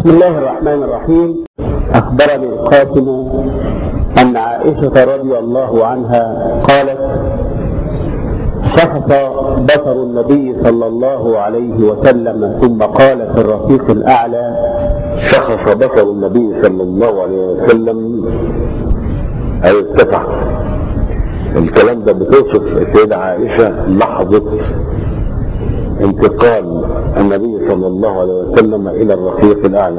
بسم الله الرحمن الرحيم أخبرني القاسم أن عائشة رضي الله عنها قالت شخص بصر النبي صلى الله عليه وسلم ثم قال في الرفيق الأعلى شخص بصر النبي صلى الله عليه وسلم أي ارتفع الكلام ده بتوصف السيدة عائشة لحظة انتقال النبي صلى الله عليه وسلم إلى الرفيق الأعلى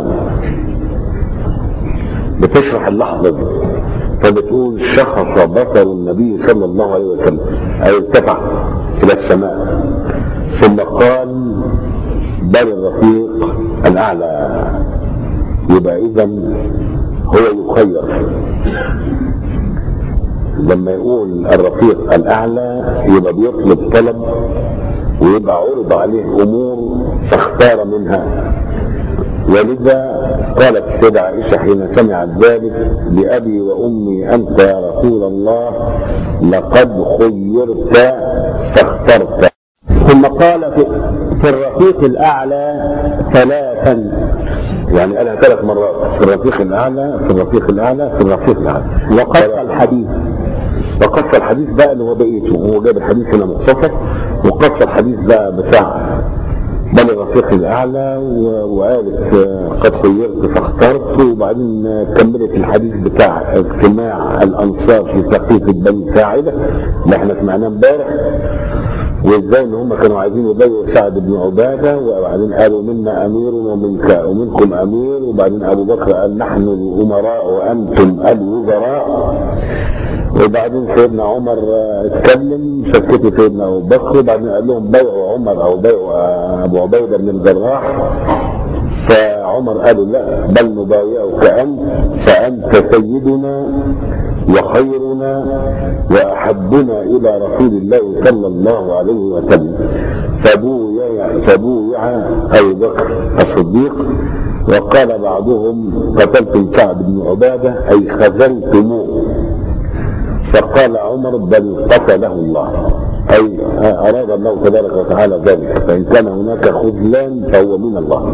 بتشرح اللحظة دي فبتقول شخص بصر النبي صلى الله عليه وسلم أي ارتفع إلى السماء ثم قال بل الرفيق الأعلى يبقى إذا هو يخير لما يقول الرفيق الأعلى يبقى بيطلب طلب ويبقى عرض عليه أمور فاختار منها ولذا قالت السيدة عائشة حين سمعت ذلك بأبي وأمي أنت يا رسول الله لقد خيرت فاخترت ثم قال في, في الرفيق الأعلى ثلاثا يعني قالها ثلاث مرات في الرفيق الأعلى في الرفيق الأعلى في الرفيق الأعلى وقص الحديث وقص الحديث بقى اللي هو بقيته هو جاب الحديث هنا مختصر وقص الحديث بقى بتاع بل الرفيق الأعلى وقالت قد خيرت فاخترت وبعدين كملت الحديث بتاع اجتماع الأنصار في سقيفة بني ساعدة اللي احنا سمعناه امبارح وازاي ان هم كانوا عايزين يبايعوا سعد بن عباده وبعدين قالوا منا امير ومنك ومنكم امير وبعدين ابو بكر قال نحن الامراء وانتم الوزراء وبعدين سيدنا عمر اتكلم سكتوا سيدنا ابو بكر وبعدين قال لهم بيعوا عمر او بيعوا ابو عبيده بن الجراح فعمر قالوا لا بل نبايعك انت فانت سيدنا وخيرنا واحبنا الى رسول الله صلى الله عليه وسلم فبويع فبويع ابو بكر الصديق وقال بعضهم قتلتم كعب بن عباده اي خذلتموه فقال عمر بل قتله الله أي أراد الله تبارك وتعالى ذلك فإن كان هناك خذلان فهو من الله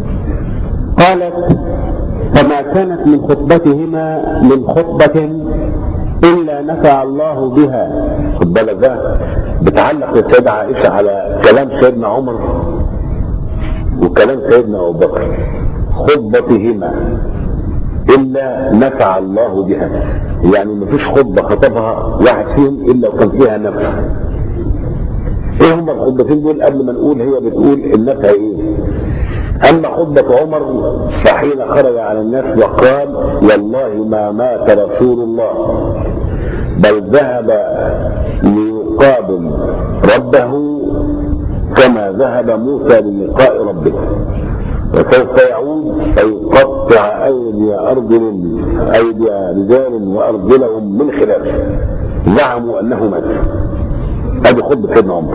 قالت فما كانت من خطبتهما من خطبة إلا نفع الله بها خد بالك بقى بتعلق السيدة عائشة على كلام سيدنا عمر وكلام سيدنا أبو بكر خطبتهما إلا نفع الله بها يعني ما فيش خطبة خطبها واحد فيهم إلا وكان فيها نفع ايه هم الخطبتين دول قبل ما نقول هي بتقول النفع ايه اما خطبة عمر فحين خرج على الناس وقال والله ما مات رسول الله بل ذهب ليقابل ربه كما ذهب موسى للقاء ربه وسوف يعود فيقطع ايدي ارجل ايدي رجال وارجلهم من خلافه زعموا انه مات هذه خطبه سيدنا عمر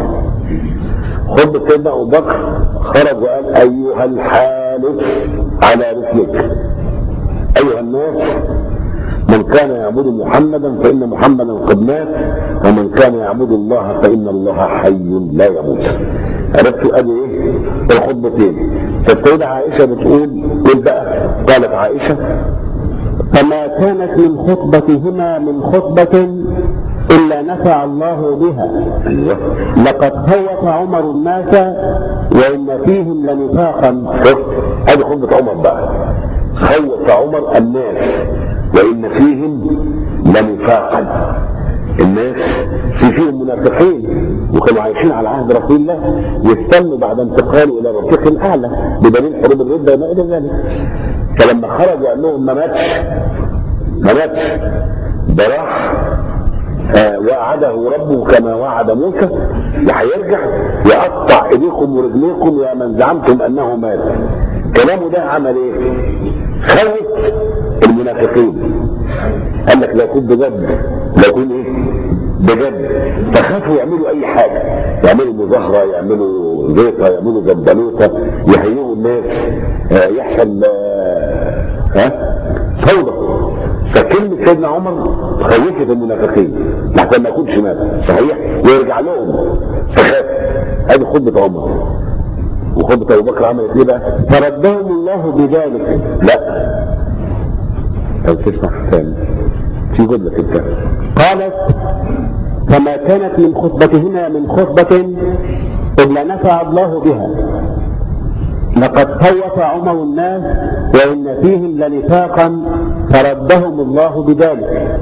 خطبه سيدنا ابو بكر خرج وقال ايها الحالف على رسلك ايها الناس من كان يعبد محمدا فان محمدا قد مات ومن كان يعبد الله فان الله حي لا يموت عرفتوا ادي ايه الخطبتين فالسيدة عائشة بتقول قول بقى قالت عائشة فما كانت من خطبتهما من خطبة إلا نفع الله بها ايوه لقد خوف عمر الناس وإن فيهم لنفاقا شوف ادي خطبة عمر بقى خوف عمر الناس وان فيهم لنفاقا الناس في فيهم منافقين وكانوا عايشين على عهد رسول الله يستنوا بعد انتقاله الى الرفيق الاعلى بدليل حروب الرده وما الى ذلك فلما خرج وقال لهم ما ماتش ما ماتش ده راح آه وعده ربه كما وعد موسى وهيرجع يقطع ايديكم ورجليكم يا من زعمتم انه مات كلامه ده عمل ايه؟ خوف المنافقين قال لك لا يكون بجد لا يكون ايه؟ بجد فخافوا يعملوا اي حاجه يعملوا مظاهره يعملوا زيطه يعملوا زبالوطه يهيئوا الناس آه يحصل آه ها فوضى فكلمة سيدنا عمر خوفت المنافقين لحتى ما يكونش مات صحيح ويرجع لهم فخاف هذه خطبة عمر وخطبة ابو بكر عملت ايه بقى؟ فردهم الله بذلك لا طب تسمع تاني في جملة كده قالت فما كانت من خطبتهما من خطبة إلا نفع الله بها لقد خوف عمر الناس وإن فيهم لنفاقا فردهم الله بذلك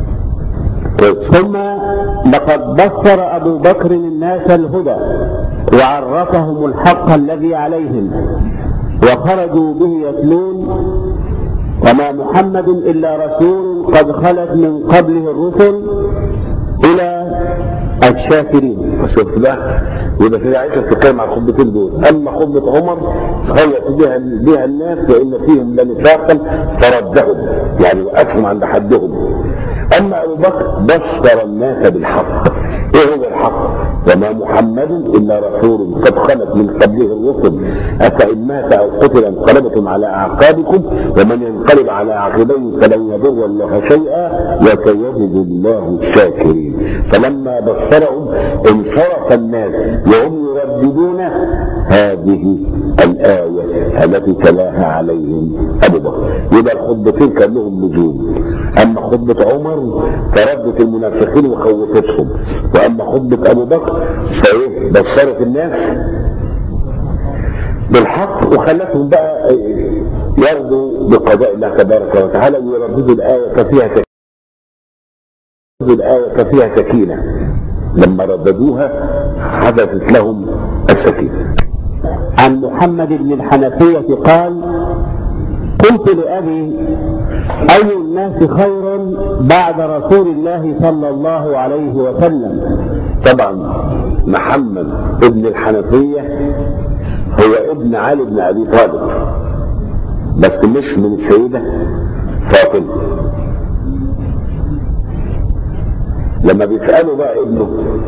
ثم لقد بصر أبو بكر الناس الهدى وعرفهم الحق الذي عليهم وخرجوا به يتلون وما محمد إلا رسول قد خلت من قبله الرسل إلى الشاكرين شفت بقى يبقى كده عائشه بتتكلم عن الخطبتين دول اما خطبه عمر خلت بها بها الناس وان فيهم لنفاقا فردهم يعني وقفهم عند حدهم اما ابو بكر بشر الناس بالحق ايه هو الحق وما محمد الا رسول قد خلت من قبله الرسل افان مات او قتل انقلبتم على اعقابكم ومن ينقلب على عقبيه فلن يضر الله شيئا وسيجد الله الشاكرين فلما بشرهم انصرف الناس وهم يرددون هذه الآية التي تلاها عليهم أبو بكر يبقى الخطبتين كان لهم لزوم أما خطبة عمر فردت المنافقين وخوفتهم وأما خطبة أبو بكر فإيه بشرت الناس بالحق وخلتهم بقى يرضوا بقضاء الله تبارك وتعالى ويرددوا الآية فيها تكينة الآية فيها سكينة لما رددوها حدثت لهم السكينة عن محمد بن الحنفية قال قلت لأبي أي الناس خير بعد رسول الله صلى الله عليه وسلم طبعا محمد ابن الحنفية هو ابن علي بن أبي طالب بس مش من السيدة فاطمة لما بيسألوا بقى ابنه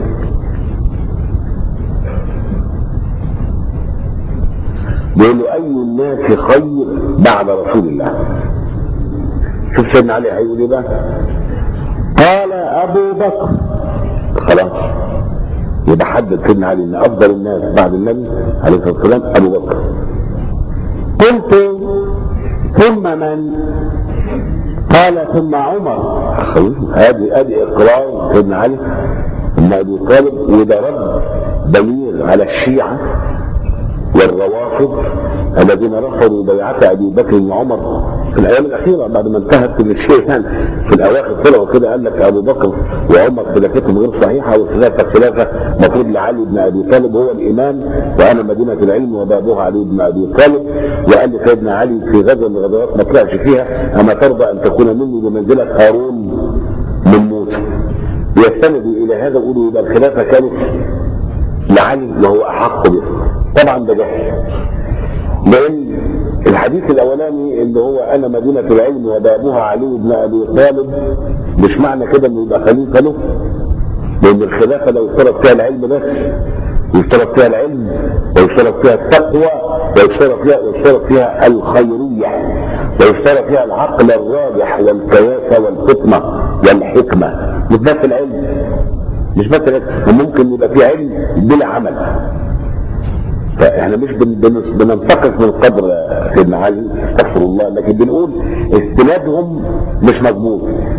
بيقول له أي الناس خير بعد رسول الله شوف سيدنا علي هيقول ايه بقى قال أبو بكر خلاص يبقى حدد سيدنا علي ان افضل الناس بعد النبي عليه الصلاه والسلام ابو بكر قلت ثم من قال ثم عمر هذه ادي اقرار سيدنا علي ان ابي طالب وده رد بليغ على الشيعه والروافض الذين رفضوا بيعة ابي بكر وعمر في الايام الاخيره بعد ما انتهت كل شيء يعني في الاواخر طلعوا كده قال لك ابو بكر وعمر خلافتهم غير صحيحه والخلافه خلافه مفروض لعلي بن ابي طالب هو الامام وانا مدينه العلم وبابها علي بن ابي طالب وقال لسيدنا علي في غزوه من الغزوات ما طلعش فيها اما ترضى ان تكون مني بمنزله هارون من موسى يستندوا الى هذا ويقولوا يبقى الخلافه كانت لعلي وهو احق بها طبعا ده جهل لان الحديث الاولاني اللي هو انا مدينه العلم وبابها علي بن ابي طالب مش معنى كده انه يبقى خليفه له لان الخلافه لو اشترط فيها العلم بس يشترط فيها العلم ويشترط فيها التقوى ويشترط فيها ويشترط فيها الخيريه ويشترط فيها العقل الراجح والكياسه والفطنه والحكمه مش بس العلم مش بس العلم وممكن يبقى في علم بلا عمل فاحنا مش بن بن بننتقص من قدر سيدنا علي استغفر الله لكن بنقول استنادهم مش مضبوط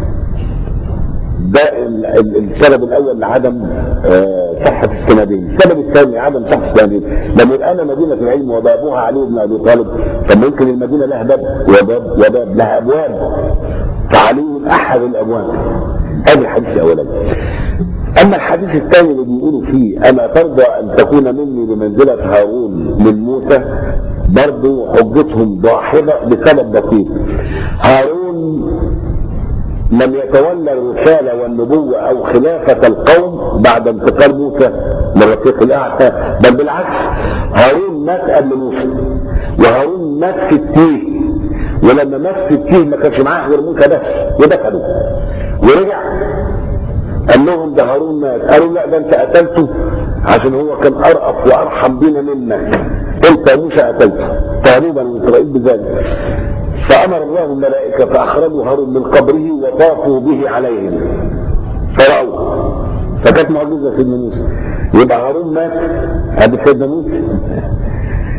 ده ال- ال- السبب الاول لعدم آه، صحه السندين، السبب الثاني عدم صحه السندين، لما يبقى انا مدينه العلم وبابها علي بن ابي طالب طب ممكن المدينه لها باب وباب وباب لها ابواب فعلي احد الابواب هذا الحديث الاولاني اما الحديث الثاني اللي بيقولوا فيه اما ترضى ان تكون مني بمنزله هارون من موسى برضه حجتهم ضاحضه لسبب بسيط هارون لم يتولى الرسالة والنبوة أو خلافة القوم بعد انتقال موسى للرفيق الأعلى بل بالعكس هارون مات قبل موسى وهارون مات في التيه ولما مات في التيه ما كانش معاه غير موسى بس ودفنه ورجع قال لهم ده هارون مات قالوا لا ده انت قتلته عشان هو كان ارأف وارحم بينا منك انت يا موسى قتلته تهريبا من اسرائيل بذلك فامر الله الملائكه فاخرجوا هارون من قبره وطافوا به عليهم فرأوا فكانت معجزه سيدنا موسى يبقى هارون مات قبل سيدنا موسى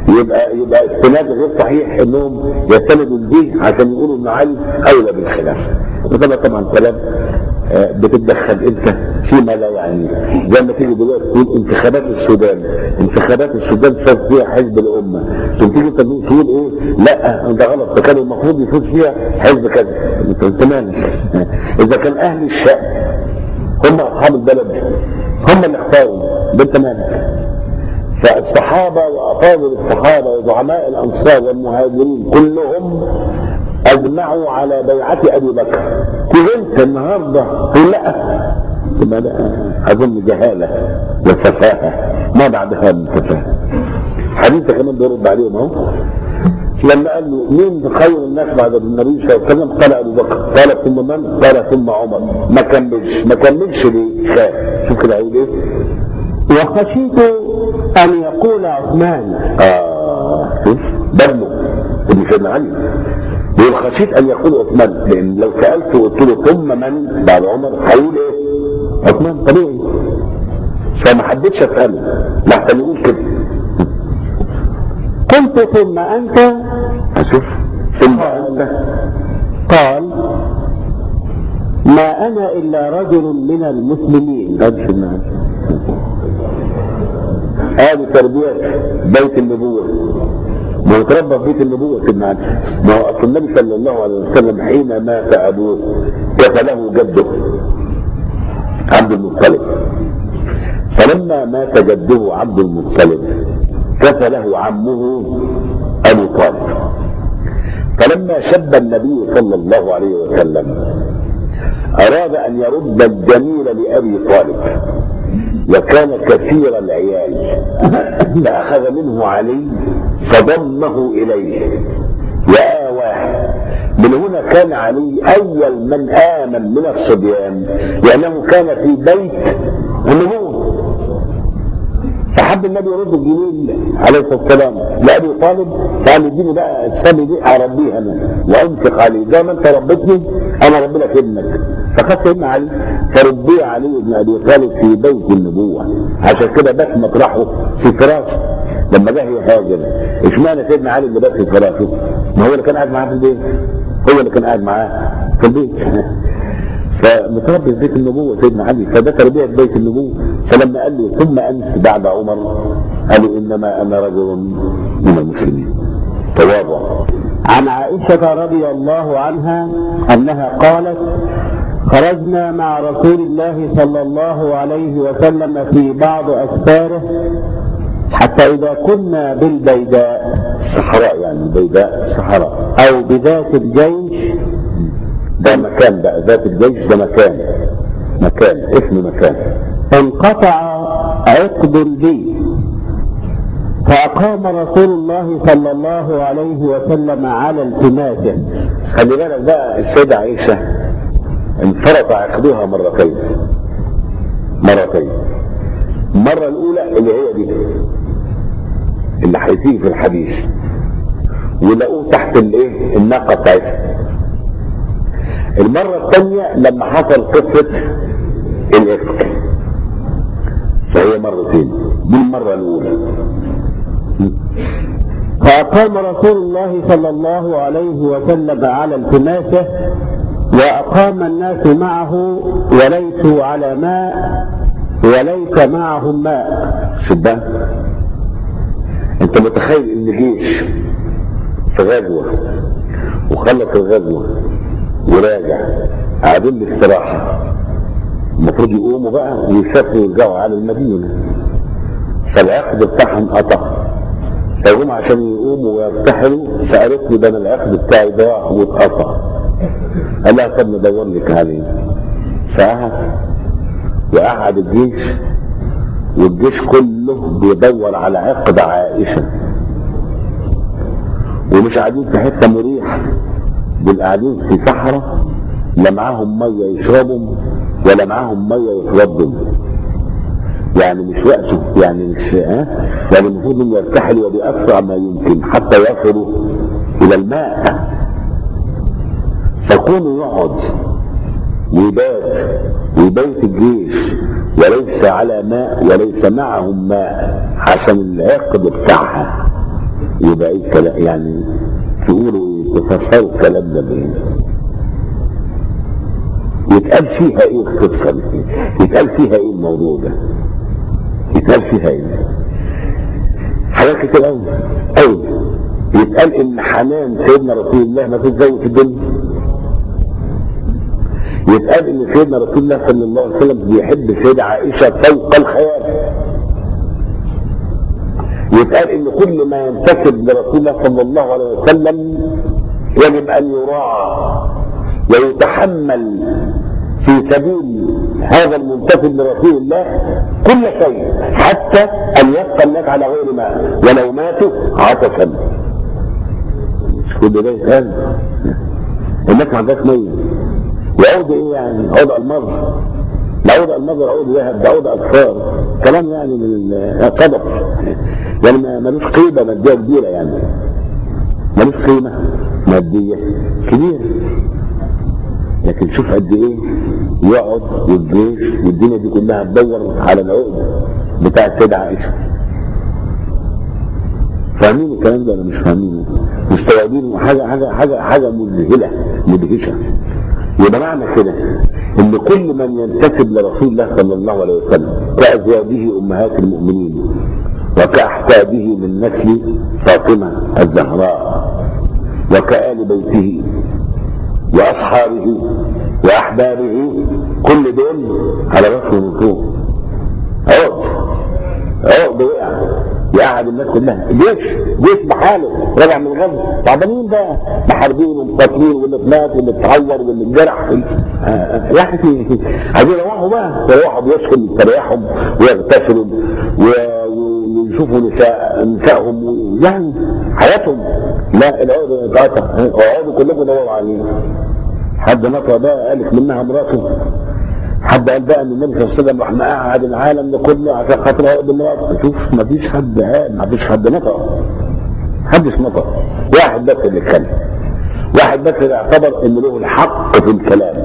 يبقى يبقى استناد غير صحيح انهم يستندوا لدي عشان يقولوا ان علي اولى بالخلافه وده طبعا كلام آه، بتتدخل انت فيما لا يعني زي ما تيجي دلوقتي تقول انتخابات السودان انتخابات السودان فاز فيها حزب الامه ثم تيجي انت تقول ايه لا ده غلط ده كان المفروض يفوز فيها حزب كذا انت انت مالك اذا كان اهل الشأن هم اصحاب البلد هم اللي اختاروا ده انت مالك فالصحابة وأفاضل الصحابة وزعماء الأنصار والمهاجرين كلهم أجمعوا على بيعة أبي بكر كنت النهاردة تقول لا تبقى ده أظن جهالة وسفاهة ما بعد هذا السفاهة حديث كمان بيرد عليهم أهو لما قال له مين خير الناس بعد النبي صلى الله عليه وسلم قال ابو بكر قال ثم من قال ثم عمر ما كملش ما كملش ليه خاف شوف كده هيقول ايه وخشيت أن يقول عثمان آه شوف دمه ابن سيدنا علي يقول خشيت ان يقول عثمان لان لو سالته وقلت له ثم من بعد عمر هيقول ايه؟ عثمان طبيعي فما حددش اساله لحسن يقول كده قلت ثم أنت هشوف ثم انت قال ما أنا إلا رجل من المسلمين ادي سيدنا علي ادي تربيه بيت النبوه ما هو تربى في بيت النبوة سيدنا علي ما هو أصل النبي صلى الله عليه وسلم حين مات أبوه كفله جده عبد المطلب فلما مات جده عبد المطلب كفله عمه أبو طالب فلما شب النبي صلى الله عليه وسلم أراد أن يرد الجميل لأبي طالب وكان كثير العيال فأخذ منه علي فضمه إليه وآواه من هنا كان علي أول من آمن من الصبيان لأنه كان في بيت النبوة فحب النبي يرد الجميل عليه الصلاه والسلام لابي طالب قال اديني بقى السامي دي اربيه انا وانفق عليه زي ما انت ربيتني انا اربي لك ابنك فخد سيدنا علي فربي علي بن ابي طالب في بيت النبوه عشان كده بات مطرحه في فراشه لما جه يهاجر اشمعنى سيدنا علي اللي بات في فراشه؟ ما هو اللي كان قاعد معاه في البيت هو اللي كان قاعد معاه في البيت فمتربي في بيت النبوة سيدنا علي فده تربية بيت النبوة فلما قال له ثم أنت بعد عمر قالوا إنما أنا رجل من المسلمين تواضع عن عائشة رضي الله عنها أنها قالت خرجنا مع رسول الله صلى الله عليه وسلم في بعض أسفاره حتى إذا كنا بالبيداء صحراء يعني البيداء صحراء أو بذات الجيش ده مكان بقى ذات الجيش ده مكان مكان اسم مكان انقطع عقد لي فأقام رسول الله صلى الله عليه وسلم على التماسه خلي بالك بقى السيدة عائشة انفرط عقدها مرتين مرتين المرة الأولى اللي هي دي اللي هيتيجي في الحديث ولقوه تحت الايه الناقة بتاعتها المرة الثانية لما حصل قصة الإفك فهي مرتين دي المرة الأولى فأقام رسول الله صلى الله عليه وسلم على التماسه وأقام الناس معه وليسوا على ماء وليس معهم ماء شبان انت متخيل ان جيش في غزوة وخلص الغزوة وراجع قاعدين الاستراحة المفروض يقوموا بقى ويسافروا يرجعوا على المدينة فالعقد بتاعهم قطع فهم عشان يقوموا ويرتحلوا فقالت لي ده انا العقد بتاعي ضاع واتقطع قال لها طب ندور لك عليه فقعد وقعد الجيش والجيش كله بيدور على عقد عائشة ومش قاعدين في حتة مريحة دول قاعدين في صحراء لا معاهم مية يشربوا ولا معاهم مية يتوضوا يعني مش وقته يعني مش ها يعني المفروض انه يرتحلوا باسرع ما يمكن حتى يصلوا الى الماء فكونه يقعد ويبات ويبيت الجيش وليس على ماء وليس معهم ماء عشان العقد بتاعها يبقى ايه الكلام يعني تقولوا ايه تفسروا الكلام ده بايه يتقال فيها ايه القصه دي يتقال فيها ايه الموضوع ده يتقال فيها ايه حاجات كتير قوي قوي يتقال ان حنان سيدنا رسول الله ما فيش زيه في الدنيا يتقال ان سيدنا رسول الله صلى الله عليه وسلم بيحب سيدة عائشة فوق الخيال يتقال ان كل ما ينتسب لرسول الله صلى الله عليه وسلم يجب ان يراعى ويتحمل في سبيل هذا المنتسب لرسول الله كل شيء حتى ان يبقى الناس على غير ماء ولو ماتوا عطشا مش كل ده يتقال الناس ما عندهاش ميه يعود ايه يعني عود المظر لا عود المظر عود ذهب ده عود اطفال كلام يعني من الصدق يعني ما- ملوش قيمه ماديه كبيره يعني ملوش قيمه ماديه كبيره لكن شوف قد ايه يقعد والجيش والدنيا دي كلها تدور على العقد بتاع السيدة عائشة فاهمين الكلام ده ولا مش فاهمينه؟ مستوعبين حاجة حاجة حاجة حاجة مذهلة مدهشة يبقى معنى كده ان كل من ينتسب لرسول الله صلى الله عليه وسلم كازواجه امهات المؤمنين وكاحفاده من نسل فاطمه الزهراء وكآل بيته واصحابه واحبابه كل دول على راسه من فوق عقد عقد وقع يقعد الناس كلها جيش جيش بحاله راجع من غزه تعبانين بقى محاربين ومقاتلين واللي مات واللي اتعور واللي اتجرح آه، يعني عايزين يروحوا بقى يروحوا بيسكن يستريحهم ويغتسلوا و- ويشوفوا نساء نسائهم و- يعني حياتهم لا العقد اتقطع اقعدوا كلكم دوروا عليه حد نطق بقى قالت منها مراته حد قال بقى ان النبي صلى الله عليه وسلم راح مقعد العالم ده كله عشان خاطر عقد مراته شوف مفيش حد قال مفيش حد نطق محدش نطق واحد بس اللي اتكلم واحد بس اللي اعتبر ان له الحق في الكلام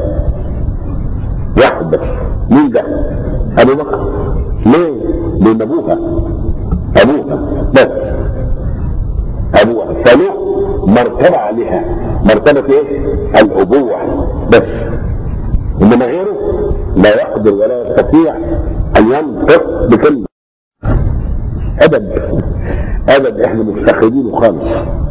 واحد بس مين ده؟ ابو بكر ليه؟ لان ابوها ابوها بس ابوها فله مرتبه عليها مرتبه ايه؟ الابوه بس انما غيره لا يقدر ولا يستطيع ان ينطق بكلمه ادب ادب احنا مفتقدينه خالص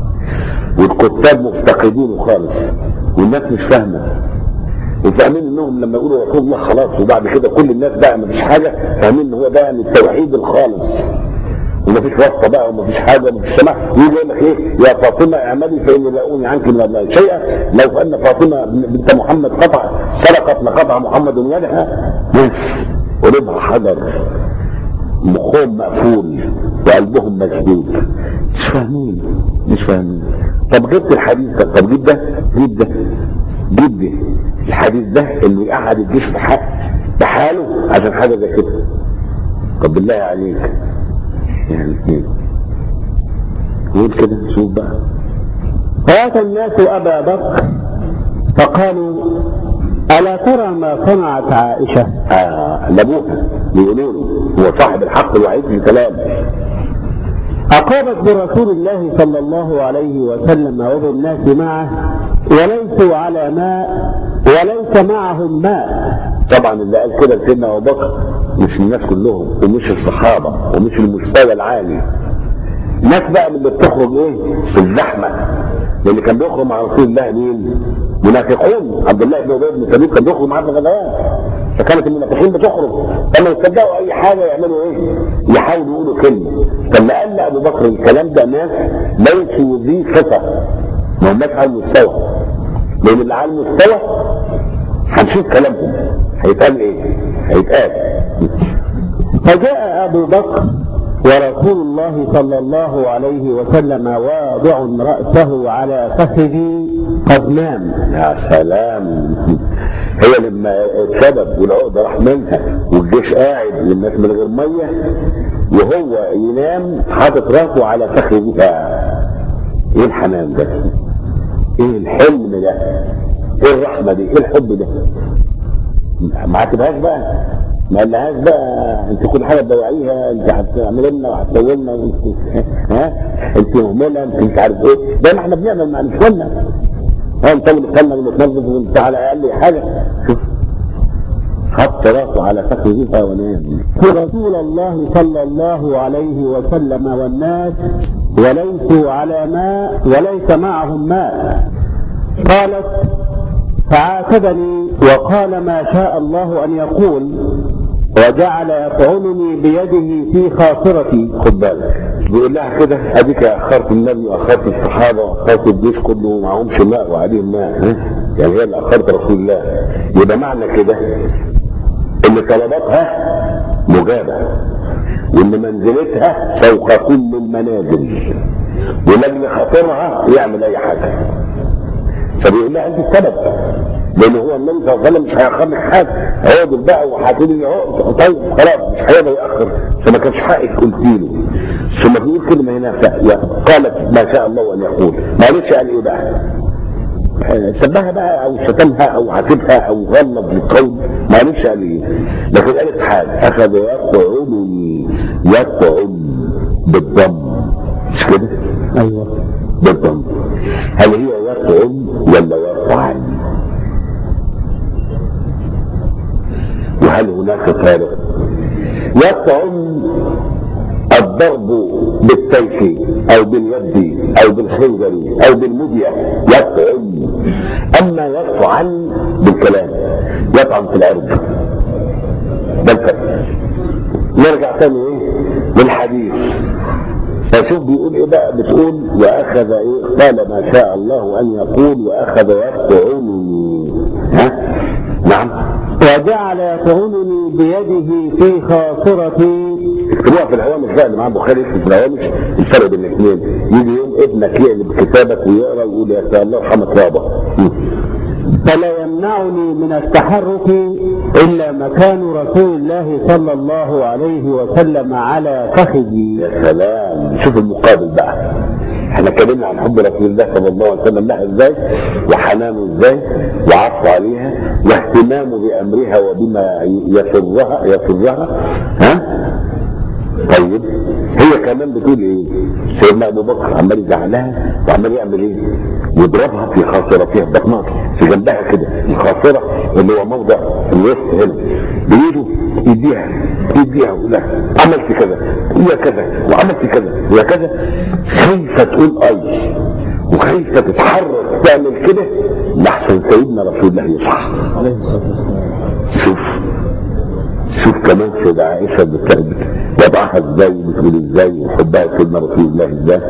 والكتاب مفتقدينه خالص والناس مش فاهمه وفاهمين انهم لما يقولوا رسول الله خلاص وبعد كده كل الناس بقى مفيش حاجه فاهمين ان هو ده يعني التوحيد الخالص ومفيش واسطه بقى ومفيش حاجه ومفيش سماح يجي يقول لك ايه يا فاطمه اعملي فاني لا اغني عنك من الله شيئا لو ان فاطمه بنت محمد قطع سرقت لقطع محمد يدها بس قلوبها حجر مخهم مقفول وقلبهم مسدود مش فاهمين مش فاهمين طب جبت الحديث ده طب جيب ده جيب ده جيب ده الحديث ده انه يقعد الجيش بحق بحاله عشان حاجه زي كده طب بالله عليك يعني ايه قول كده شوف بقى فأتى الناس أبا بكر فقالوا ألا ترى ما صنعت عائشة آه لابوها بيقولوا له هو صاحب الحق الوحيد في الكلام أقامت برسول الله صلى الله عليه وسلم وبالناس معه وليسوا على ماء وليس معهم ماء طبعا اللي قال كده لسيدنا ابو بكر مش الناس كلهم ومش الصحابه ومش المستوى العالي ناس بقى من اللي بتخرج ايه في الزحمه لان كان بيخرج مع رسول الله مين؟ منافقون عبد الله بن ابي بن سلول كان بيخرج معاه في الغزوات فكانت المنافقين بتخرج فما يصدقوا اي حاجه يعملوا ايه؟ يحاولوا يقولوا كلمه فلما قال لابو بكر الكلام ده ناس ليسوا ذي صفه ما هماش على المستوى لان اللي على المستوى هنشوف كلامهم هيتقال ايه؟ هيتقال فجاء أبو بكر ورسول الله صلى الله عليه وسلم واضع رأسه على فخذي قد نام يا سلام هي لما اتسبب والعقدة راح منها والجيش قاعد والناس من غير ميه وهو ينام حاطط راسه على فخذها ايه الحنان ده؟ ايه الحلم ده؟ ايه الرحمه دي؟ ايه الحب ده؟ ما عاتبهاش بقى ما قالهاش بقى انت كل حاجه تدوعيها انت هتعمل لنا وهتسوي لنا وانت ها انت مهمله انت مش عارف ايه ده ما احنا بنعمل مع نسواننا ها انت اللي بتخلنا ونتنظف وانت على اقل حاجه شوف حط راسه على فخذها ونام رسول الله صلى الله عليه وسلم والناس وليسوا على ماء وليس معهم ماء قالت فعاتبني وقال ما شاء الله ان يقول وجعل يطعنني بيده في خاصرتي خد بالك بيقول لها كده اديك اخرت النبي واخرت الصحابه واخرت الجيش كله معهمش ماء وعليهم ماء ها؟ يعني هي اللي اخرت رسول الله يبقى معنى كده ان طلباتها مجابه وان منزلتها فوق كل المنازل ولجل خاطرها يعمل اي حاجه فبيقول لها انت السبب لان هو النبي صلى الله عليه وسلم مش هيأخرني حاجه عقد بقى وهتقولي لي عقد طيب خلاص مش هيقدر يأخر فما كانش حقك قلت له ثم بيقول كلمه هنا ف- قالت ما شاء الله ان يقول معلش قال ايه بقى؟ آه، سبها بقى او شتمها او عاتبها او غلط بالقول معلش قال ايه؟ لكن قالت حاجه اخذ يطعنني يطعن بالضم مش كده؟ ايوه بالضم هل هي يطعن ولا يطعن وهل هناك فارق يطعن الضرب بالسيف او باليد او بالخنجر او بالمدية يطعن اما يطعن بالكلام يطعن في العرض ده الفرق نرجع تاني ايه للحديث فشوف بيقول ايه بقى بتقول واخذ ايه قال ما شاء الله ان يقول واخذ يطعنني ها نعم وجعل يطعنني بيده في خاصرتي اكتبوها في الهوامش بقى اللي معاه البخاري يكتب في الهوامش الفرق بين الاثنين يجي يوم ابنك يقلب كتابك ويقرا ويقول يا سيدي الله يرحمك بابا فلا يمنعني من التحرك الا مكان رسول الله صلى الله عليه وسلم على فخذي يا سلام شوف المقابل بقى احنا اتكلمنا عن حب رسول الله صلى الله عليه وسلم لها ازاي وحنانه ازاي وعطفه عليها واهتمامه بامرها وبما يسرها يسرها ها طيب هي كمان بتقول ايه سيدنا ابو بكر عمال يزعلها وعمال يعمل ايه يضربها في خاصرتها بطنها في جنبها كده الخاصره اللي هو موضع الوسط هنا بايده يديها يديها يقول لها عملت كذا ويا كذا وعملت كذا ويا كذا خايفه تقول اي وخايفه تتحرك تعمل كده لحسن سيدنا رسول الله يصح عليه الصلاه والسلام شوف شوف كمان سيدة عائشة بت- وضعها ازاي بتقول ازاي وحبها سيدنا رسول الله ازاي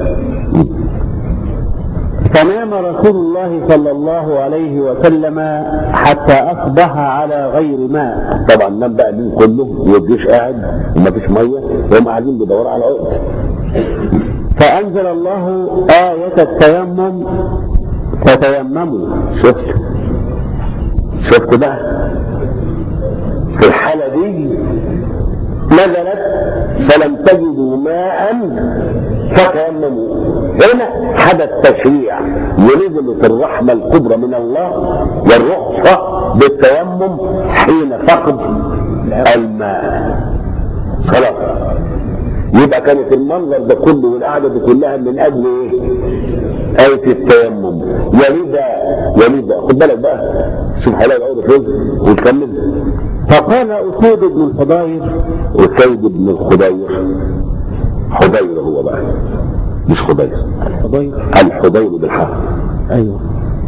فنام رسول الله صلى الله عليه وسلم حتى اصبح على غير ماء طبعا نام بقى الليل كله والجيش قاعد ومفيش ميه وهم قاعدين بيدوروا على عقد فانزل الله ايه التيمم فتيمموا شفت شفت بقى في الحالة دي نزلت فلم تجدوا ماء فتيمموا هنا حدث تشريع ونزلت الرحمة الكبرى من الله والرخصة بالتيمم حين فقد الماء خلاص يبقى كانت المنظر ده كله والقعدة دي كلها من أجل إيه؟ آية التيمم ولذا ولذا خد بالك بقى شوف هلاقي الأول فين وتكمل فقال اسود بن الحضير وسيد بن الخدير حضير هو بقى مش خدير الحضير الحضير بالحق ايوه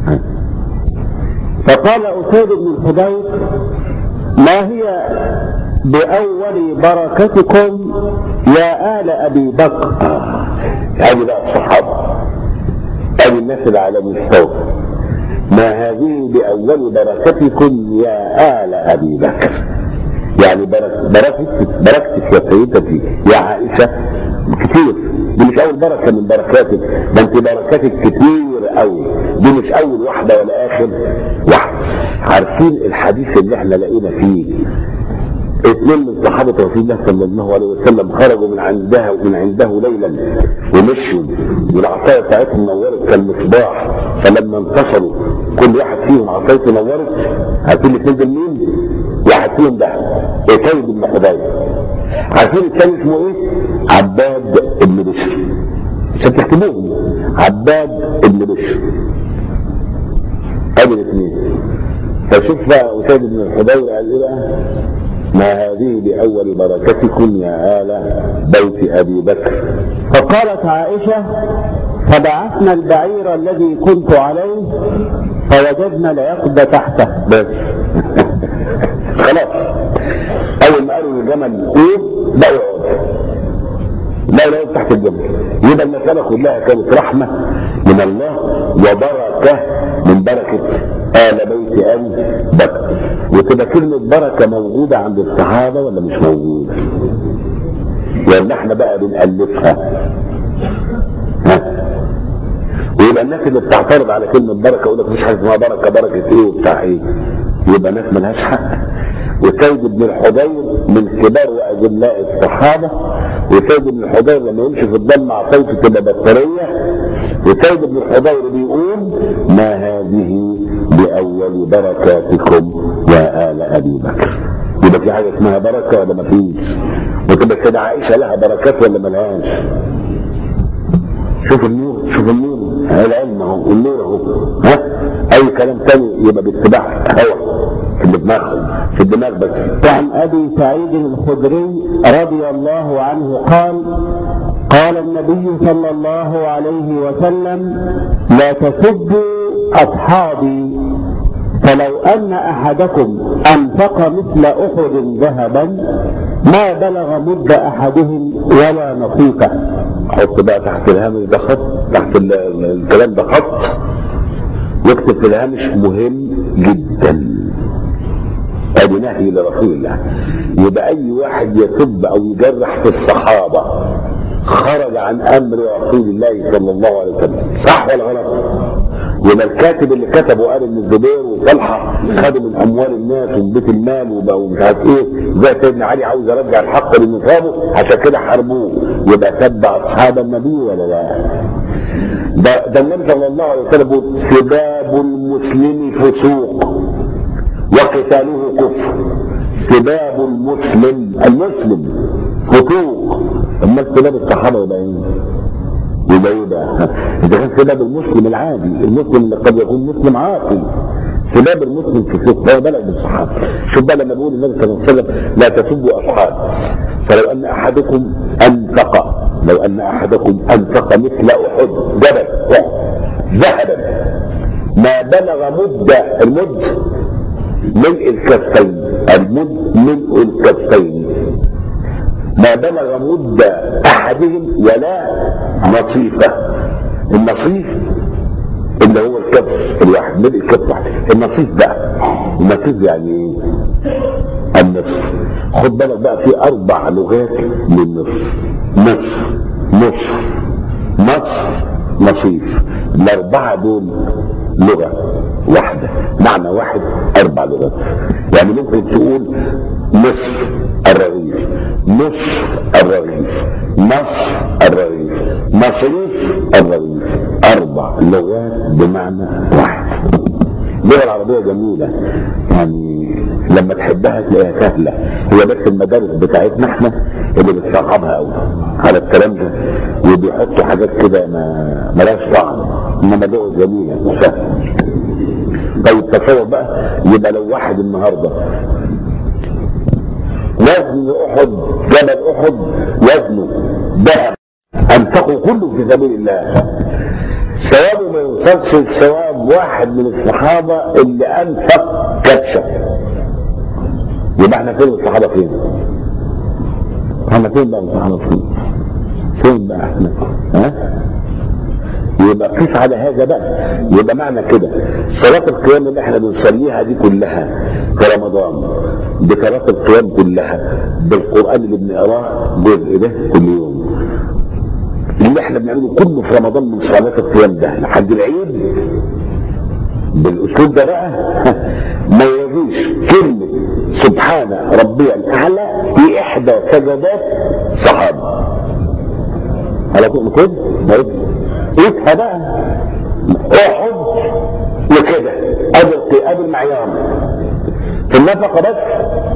فقال اسود بن الحضير ما هي باول بركتكم يا ال ابي بكر هذه بقى الصحابة هذه الناس اللي على مستوى ما هذه بأول بركتكم يا آل أبي بكر يعني برك بركتك بركتك يا سيدتي يا عائشة كتير دي مش أول بركة من بركاتك ده أنت بركاتك كتير قوي دي مش أول واحدة ولا آخر واحدة عارفين الحديث اللي احنا لقينا فيه اثنين من صحابة رسول الله صلى الله عليه وسلم خرجوا من عندها ومن عنده ليلا ومشوا والعصاية بتاعتهم نورت كالمصباح فلما انتصروا كل واحد فيهم عصايته نورت عارفين الاثنين دول مين؟ واحد فيهم ده اسيد بن حضير عارفين الثاني اسمه ايه؟ عباد بن بشر عشان تكتبوهم عباد بن بشر ادي الاثنين فشوف بقى اسيد بن الحضير قال ايه بقى؟ ما هذه بأول بركتكم يا آل بيت أبي بكر فقالت عائشة فبعثنا البعير الذي كنت عليه فوجدنا العقد تحته بس خلاص أول ما قالوا للجمل قوم بقوا يقعدوا لا لا تحت الجمل يبقى المسألة كلها كانت رحمة من الله وبركة من بركة آل بيت آل بكر وتبقى كلمة بركة موجودة عند الصحابة ولا مش موجودة؟ ولا احنا بقى بنألفها؟ ها؟ ويبقى الناس اللي بتعترض على كلمة بركة يقول لك مش حاجة اسمها بركة بركة ايه وبتاع ايه؟ يبقى ناس ملهاش حق وسيد بن الحضير من كبار واجلاء الصحابه وسيد بن الحضير لما يمشي في الظل مع صوته تبقى بطاريه وسيد بن الحضير بيقول ما هذه باول بركاتكم يا ال ابي بكر يبقى في حاجه اسمها بركه ولا ما فيش وتبقى كده عائشه لها بركات ولا ملهاش شوف النور شوف النور العلم اهو النور اهو ها اي كلام تاني يبقى باتباع هوى في الدماغ في الدماغ بس وعن ابي سعيد الخدري رضي الله عنه قال قال النبي صلى الله عليه وسلم لا تسبوا اصحابي فلو ان احدكم انفق مثل احد ذهبا ما بلغ مد احدهم ولا نصيفه حط بقى تحت الهامش ده خط تحت ال- ال- الكلام ده خط واكتب في الهامش مهم جدا ادي نهي لرسول الله يبقى اي واحد يسب او يجرح في الصحابه خرج عن امر رسول الله صلى الله عليه وسلم صح ولا غلط؟ يبقى الكاتب اللي كتبه قال ان الزبير وطلحه خدوا من اموال الناس ومن بيت المال وبقوا مش عارف ايه زي سيدنا علي عاوز يرجع الحق لنصابه عشان كده حاربوه يبقى تبع اصحاب النبي ولا لا؟ ده ده النبي صلى الله عليه وسلم بيقول سباب المسلم فسوق وقتاله كفر سباب المسلم المسلم فسوق اما سباب الصحابه يبقى ايه؟ يبقى ايه بقى؟ اذا كان سباب المسلم العادي المسلم اللي قد يكون مسلم عاقل سباب المسلم فسوق فهو بلغ بالصحابه شوف بقى لما بيقول النبي صلى الله عليه وسلم لا تسبوا اصحابي فلو ان احدكم انفق لو ان احدكم انفق مثل احد جبل أحد ذهبا ما بلغ مد المد ملء الكفين المد ملء الكفين ما بلغ مد احدهم ولا نصيفه النصيف اللي هو الكف الواحد ملء الكف واحد النصيف بقى النصيف يعني ايه؟ النصف خد بالك بقى في اربع لغات للنصف نصف نصف نصف نصيف الاربعه دول لغه واحده معنى واحد اربع لغات يعني ممكن تقول نصف الرغيف نصف الرغيف نصف الرغيف مصريف الرغيف اربع لغات بمعنى واحد اللغه العربيه جميله يعني لما تحبها تلاقيها سهله هي بس المدارس بتاعتنا احنا اللي بتصعبها قوي على الكلام ده وبيحطوا حاجات كده ما ملهاش طعم انما لغه جميله وسهله طيب تصور بقى يبقى لو واحد النهارده وزن احد جبل احد وزنه ذهب انفقه كله في سبيل الله ثوابه ما يوصلش لثواب واحد من الصحابه اللي انفق كبشه يبقى احنا فين الصحابه فين؟ احنا فين بقى الصحابه فين؟ فين بقى احنا؟ ها؟ يبقى قيس على هذا بقى يبقى معنى كده صلاة القيام اللي احنا بنصليها دي كلها في رمضان بصلاة القيام كلها بالقرآن اللي بنقراه جزء ده كل يوم اللي احنا بنعمله كله في رمضان من صلاة القيام ده لحد العيد بالاسلوب ده بقى ما يجيش كلمة سبحان ربي الاعلى في احدى سجدات صحابة على طول كده قيسها بقى احد وكده ادي ادي المعيار في النفقه بس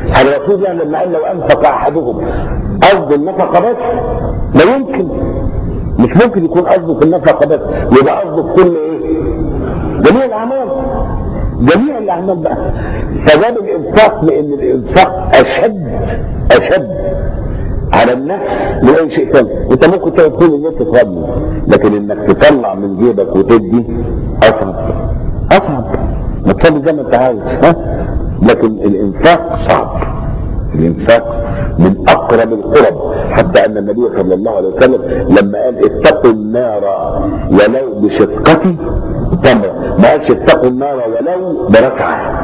هل الرسول يعني لما قال لو انفق احدهم قصد النفقه بس لا يمكن مش ممكن يكون قصده في النفقه بس يبقى قصده في كل ايه؟ جميع الاعمال جميع الاعمال بقى فجاب الانفاق لان الانفاق اشد اشد على النفس من اي شيء ثاني انت ممكن تقعد طول الليل تصلي لكن انك تطلع من جيبك وتدي اصعب اصعب ما تصلي زي ما انت عايز ها لكن الانفاق صعب الانفاق من اقرب القرب حتى ان النبي صلى الله عليه وسلم لما قال اتقوا النار ولو بشقة تمرة ما قالش اتقوا النار ولو بركعة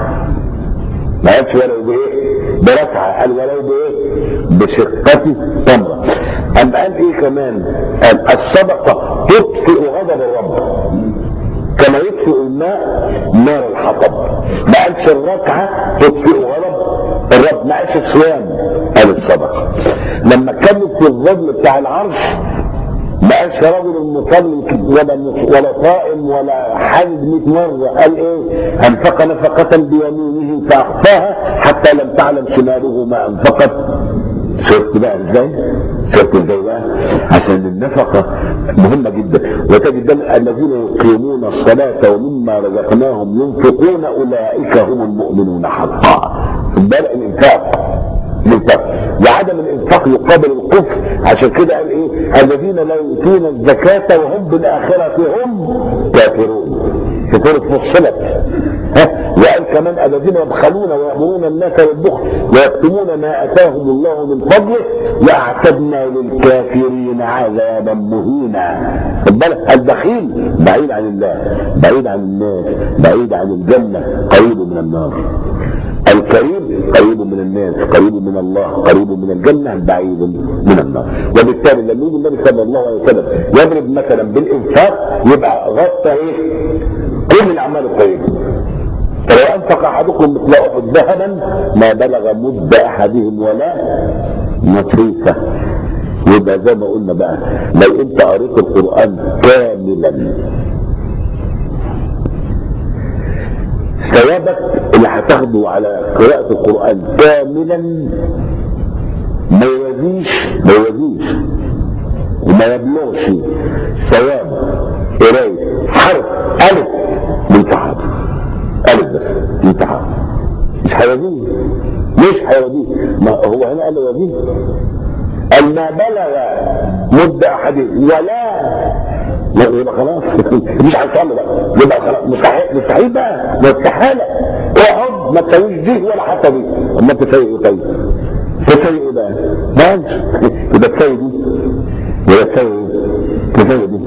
ما قالش ولو بايه بركعة قال ولو بايه بشقة تمرة أم قال ايه كمان قال الصدقة تطفئ غضب الرب كما يطفئ الماء نار الحطب ما قالش الركعة تطفئ غضب الرب ما قالش الصيام قال الصدقة لما اتكلم في الظل بتاع العرش ما قالش رجل مصلي ولا ولا صائم ولا حاجز 100 مره قال ايه؟ انفق نفقه بيمينه فاخفاها حتى لم تعلم شماله ما انفقت شفت بقى ازاي؟ شفت ازاي بقى؟ عشان النفقه مهمه جدا وتجد الذين يقيمون الصلاه ومما رزقناهم ينفقون اولئك هم المؤمنون حقا. بل الانفاق الانفاق وعدم الانفاق يقابل الكفر عشان كده قال ايه الذين لا يؤتون الزكاة وهم بالآخرة هم كافرون في سورة فصلت ها وقال كمان الذين يبخلون ويأمرون الناس بالبخل ويكتمون ما آتاهم الله من فضله وأعتدنا للكافرين عذابا مهينا خد بالك البخيل بعيد عن الله بعيد عن الناس بعيد عن الجنة قريب من النار الكريم قريب من الناس قريب من الله قريب من الجنة بعيد من النار وبالتالي لما يجي النبي صلى الله عليه وسلم يضرب مثلا بالإنفاق يبقى غطى ايه كل الأعمال الطيبة فلو أنفق أحدكم مثل أحد ذهبا ما بلغ مد أحدهم ولا نصيفه يبقى زي ما قلنا بقى لو انت قريت القرآن كاملا ثوابك اللي هتاخده على قراءة القرآن كاملا ما يوازيش ما يوازيش وما يبلغش ثواب قراية حرف ألف من صحابة ألف بس من صحابة مش هيوازيه مش هيوازيه ما هو هنا قال يوازيه قال ما بلغ مد أحدهم ولا لا يبقى خلاص مش هيصلي بقى يبقى خلاص مستحيل مستحيل بقى ده استحاله اقعد ما تسويش دي ولا حتى دي اما انت تسوي ايه طيب؟ تسوي ايه بقى؟ ما يبقى تسوي دي ولا تسوي ايه؟ تسوي دي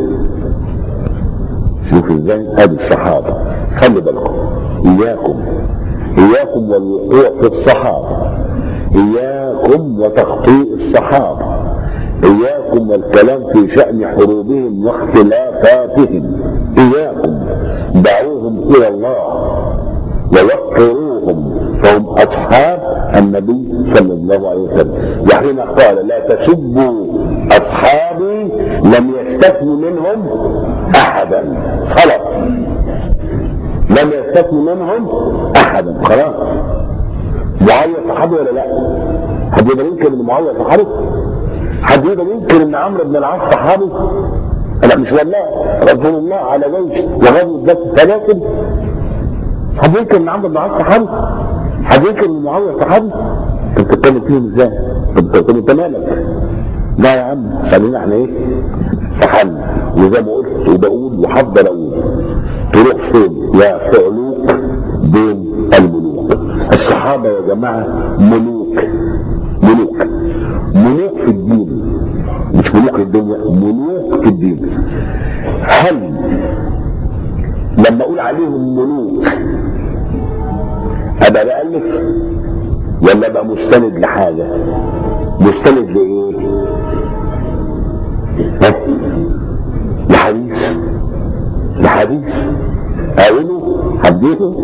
شوف ازاي ادي الصحابه خلي بالكم اياكم اياكم والوقوع في الصحابه اياكم وتخطيء الصحابه إياكم والكلام في شأن حروبهم واختلافاتهم إياكم دعوهم إلى الله ووقروهم فهم أصحاب النبي صلى الله عليه وسلم وحين قال لا تسبوا أصحابي لم يستثن منهم أحدا خلاص لم يستثن منهم أحدا خلاص معاوية صحابي ولا لا؟ حد يقدر ينكر ان معاوية صحابي؟ حد يقدر ينكر ان عمرو بن العاص صحابي؟ لا مش والله رسول الله على جيش وغزوة ذات سلاسل حد ينكر ان عمرو بن العاص صحابي؟ حد ينكر ان معاوية صحابي؟ انت بتتكلم فيهم ازاي؟ طب طب انت مالك؟ لا يا عم خلينا احنا ايه؟ في حل وزي ما قلت وبقول وهفضل اقول تروح فين يا صعلوك بين الملوك الصحابة يا جماعة ملوك ملوك ملوك في الدين مش ملوك في الدنيا ملوك في الدين هل لما اقول عليهم ملوك ابقى بألف ولا ابقى مستند لحاجة مستند لايه ها؟ لحديث لحديث اقوله هديته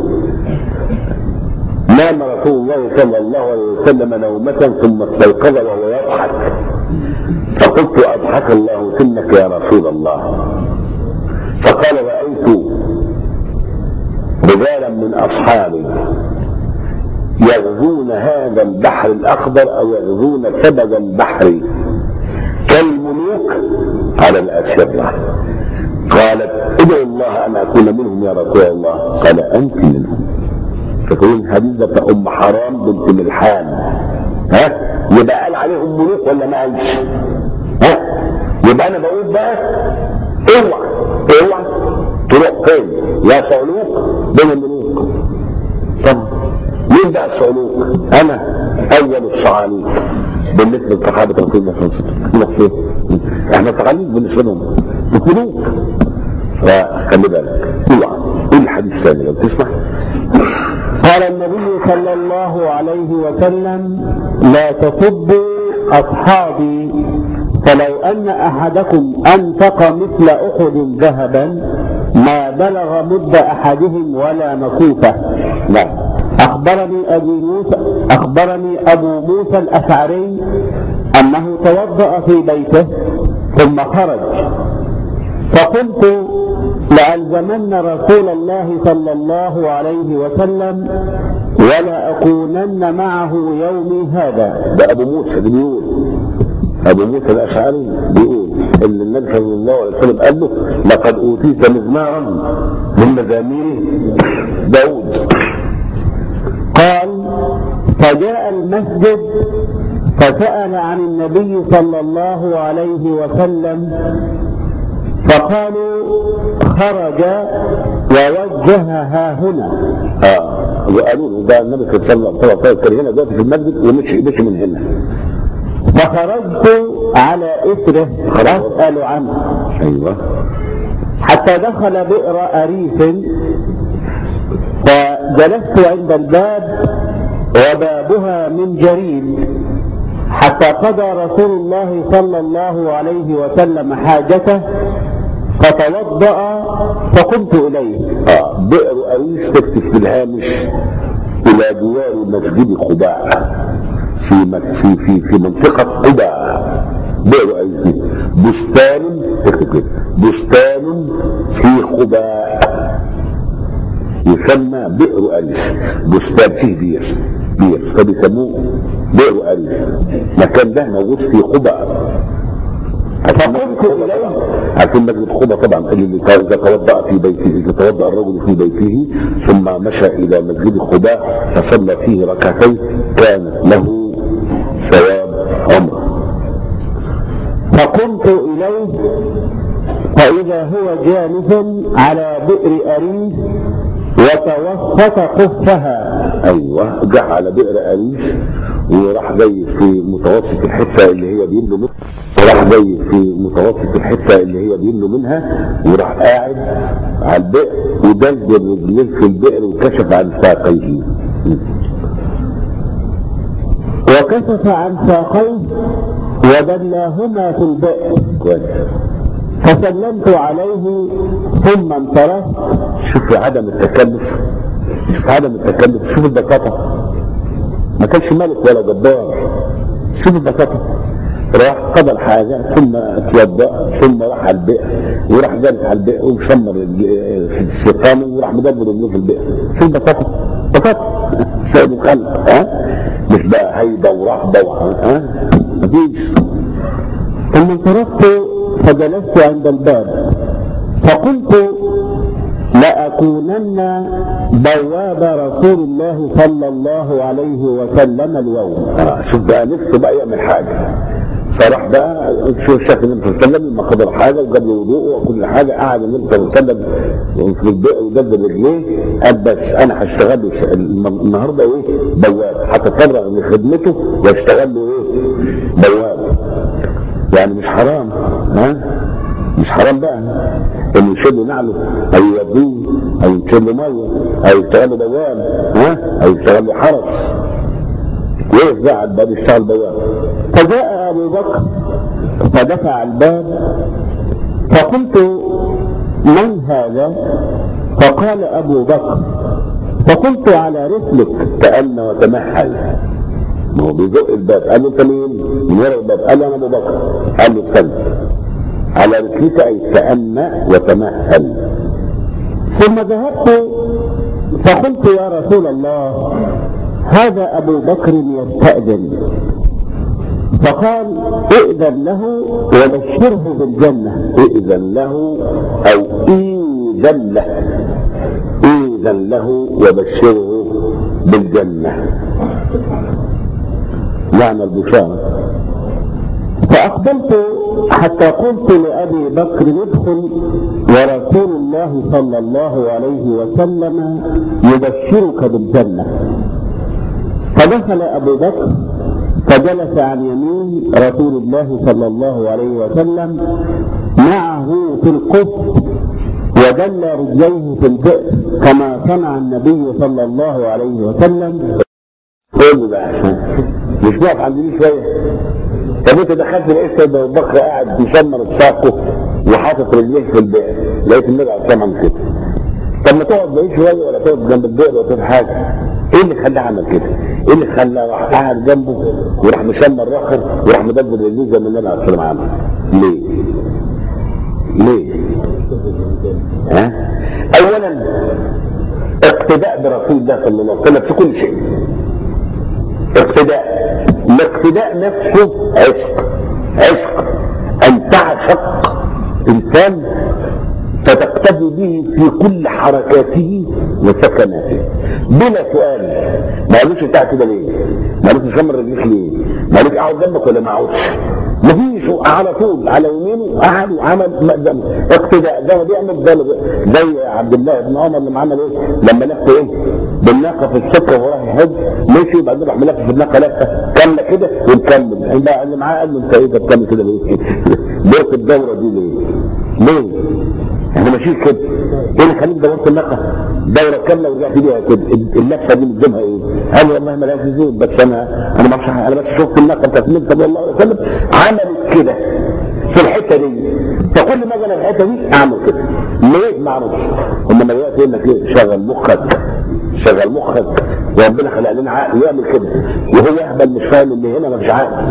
نام رسول الله صلى الله عليه وسلم نومة ثم استيقظ وهو يضحك فقلت أضحك الله سنك يا رسول الله فقال رأيت رجالا من أصحابي يغزون هذا البحر الاخضر او يغزون سبج البحر كالملوك على الاسره قالت ادعو الله ان اكون منهم يا رسول الله قال انت منهم فكون حديثة ام حرام بنت ملحان ها يبقى قال عليهم ملوك ولا ما قالش ها يبقى انا بقول بقى اوعى اوعى تروح فين يا صعلوك بين الملوك طب مين بقى الصعلوك انا اول الصعاليك بالنسبه لصحابه رسول الله صلى الله عليه وسلم احنا صعاليك بالنسبه لهم ملوك فخلي بالك اوعى قول الحديث الثاني لو تسمح قال النبي صلى الله عليه وسلم لا تسبوا أصحابي فلو أن أحدكم أنفق مثل أحد ذهبا ما بلغ مد أحدهم ولا نصيفه نعم أخبرني أبي موسى أخبرني أبو موسى الأشعري أنه توضأ في بيته ثم خرج فقلت لألزمن رسول الله صلى الله عليه وسلم ولا أكونن معه يومي هذا ده ابو موسى اللي بيقول ابو موسى الاشعري بيقول ان النبي صلى الله عليه وسلم قال له لقد اوتيت مزمارا من مزامير داود قال فجاء المسجد فسأل عن النبي صلى الله عليه وسلم فقالوا خرج ووجه ها هنا اه وقالوا له ده النبي صلى الله عليه وسلم كان هنا دلوقتي في المسجد ومشي مشي من هنا فخرجت على إثره أسأل عنه ايوه حتى دخل بئر أريس فجلست عند الباب وبابها من جريد حتى قضى رسول الله صلى الله عليه وسلم حاجته فتوضأ فقمت إليه اه بئر أريس تكتب في الهامش إلى جوار مسجد قباء في مك- في في في منطقة قباء بئر أريس دي. بستان تكتب كده بستان في قباء يسمى بئر أريس بستان فيه بير بير فبيسموه بئر أريس المكان ده موجود في قباء فقمت إليه عارفين مسجد قبة طبعا اللي إذا توضأ في بيته إذا توضأ الرجل في بيته ثم مشى إلى مسجد قباء فصلى فيه ركعتين كانت له ثواب عمره فقمت إليه فإذا هو جالس على بئر أريس وتوسط قفها أيوه جه على بئر أريس وراح جاي في متوسط الحتة اللي هي بيملوا منها وراح جاي في متوسط الحتة اللي هي بيملوا منها وراح قاعد على البئر ودلج الرجلين في البئر وكشف عن ساقيه وكشف عن ساقيه ودلاهما في البئر كويس فسلمت عليه ثم انصرفت شوف عدم التكلف شوف عدم التكلف شوف البساطة ما كانش ملك ولا جبار شوف البساطة راح قضى الحاجة ثم اتوضأ ثم راح على البئر وراح جالس على البئر وشمر ال- السقامة وراح مدبر رجله في البئر شوف البساطة بساطة شيء مخلف ها مش بقى هيبة ورهبة وح- ها مفيش ثم انصرفت فجلست عند الباب فقلت لأكونن بواب رسول الله صلى الله عليه وسلم اليوم آه، شوف بقى نفسه بقى يعمل حاجه فراح بقى شوف شاف النبي صلى الله عليه وسلم لما قدر حاجه وجاب له وضوءه وكل حاجه قعد النبي صلى الله عليه وسلم في البئر ودب رجليه قال بس انا هشتغل له ش- الم- النهارده ايه بواب هتفرغ لخدمته واشتغل له ايه بواب يعني مش حرام ها مش حرام بقى انه يشيل له نعله او يوديه او يشيل له ميه او يشتغل له بواب ها او يشتغل له حرس وقف بقى على الباب يشتغل بواب فجاء أبو بكر فدفع الباب فقلت من هذا فقال أبو بكر فقلت على رسلك تأنى وتمهل ما هو بيزق الباب قال له انت مين؟ من ورا الباب قال له انا ابو بكر قال له استنى على رسلك اي تأنى وتمهل ثم ذهبت فقلت يا رسول الله هذا أبو بكر يستأذن فقال ائذن له وبشره بالجنة ائذن له او اذن له اذن له وبشره بالجنة معنى البشارة فأقبلت حتى قلت لأبي بكر ادخل ورسول الله صلى الله عليه وسلم يبشرك بالجنة فدخل أبو بكر فجلس عن يمين رسول الله صلى الله عليه وسلم معه في القف ودل رجليه في البئر كما صنع النبي صلى الله عليه وسلم قول لي بقى مش واقف عند دي شويه طب انت دخلت لقيت سيدنا ابو بكر قاعد بيشمر ساقه وحاطط رجليه في البئر لقيت النبي عليه الصلاه والسلام كده طب ما تقعد بعيد شويه ولا تقعد جنب البئر ولا تقعد حاجه ايه اللي خلاه عمل كده؟ ايه اللي خلاه راح قاعد جنبه وراح مشمر راخر وراح مدبر رجليه زي ما النبي عليه الصلاه والسلام عمل ليه؟ ليه؟ ها؟ اولا اقتداء برسول الله صلى الله عليه وسلم في كل شيء اقتداء الاقتداء نفسه عشق عشق ان تعشق انسان فتقتدي به في كل حركاته وسكناته بلا سؤال ما قالوش بتاع كده ليه؟ ما قالوش مشمر رجليك ليه؟ ما قالوش اقعد جنبك ولا ما اقعدش؟ مفيش على طول على يمينه قعد وعمل مقدم اقتداء ده بيعمل ده زي عبد الله بن عمر لما عمل ايه؟ لما لف ايه؟ بالناقه في السكه وهو رايح يحج مشي وبعدين راح ملف في الناقه لفه كامله كده ومكمل بقى اللي معاه قال له انت ايه ده بتعمل كده ليه؟ دورت الدوره دي ليه؟ ليه؟ احنا ماشيين كده ايه اللي خليك دورت الناقه دوره كامله ورجعت بيها كده اللفه دي مقدمها ايه؟ قال والله ما لهاش زيت بس انا انا ما اعرفش انا بس شفت الناقه بتاعت النبي صلى الله عليه وسلم عملت كده في الحته دي فكل ما اجي أنا الحته دي اعمل كده ليه ما اعرفش انما دلوقتي يقول لك ايه شغل مخك شغل مخك وربنا خلق لنا عقل يعمل كده وهو يهبل مش فاهم ان هنا مفيش عقل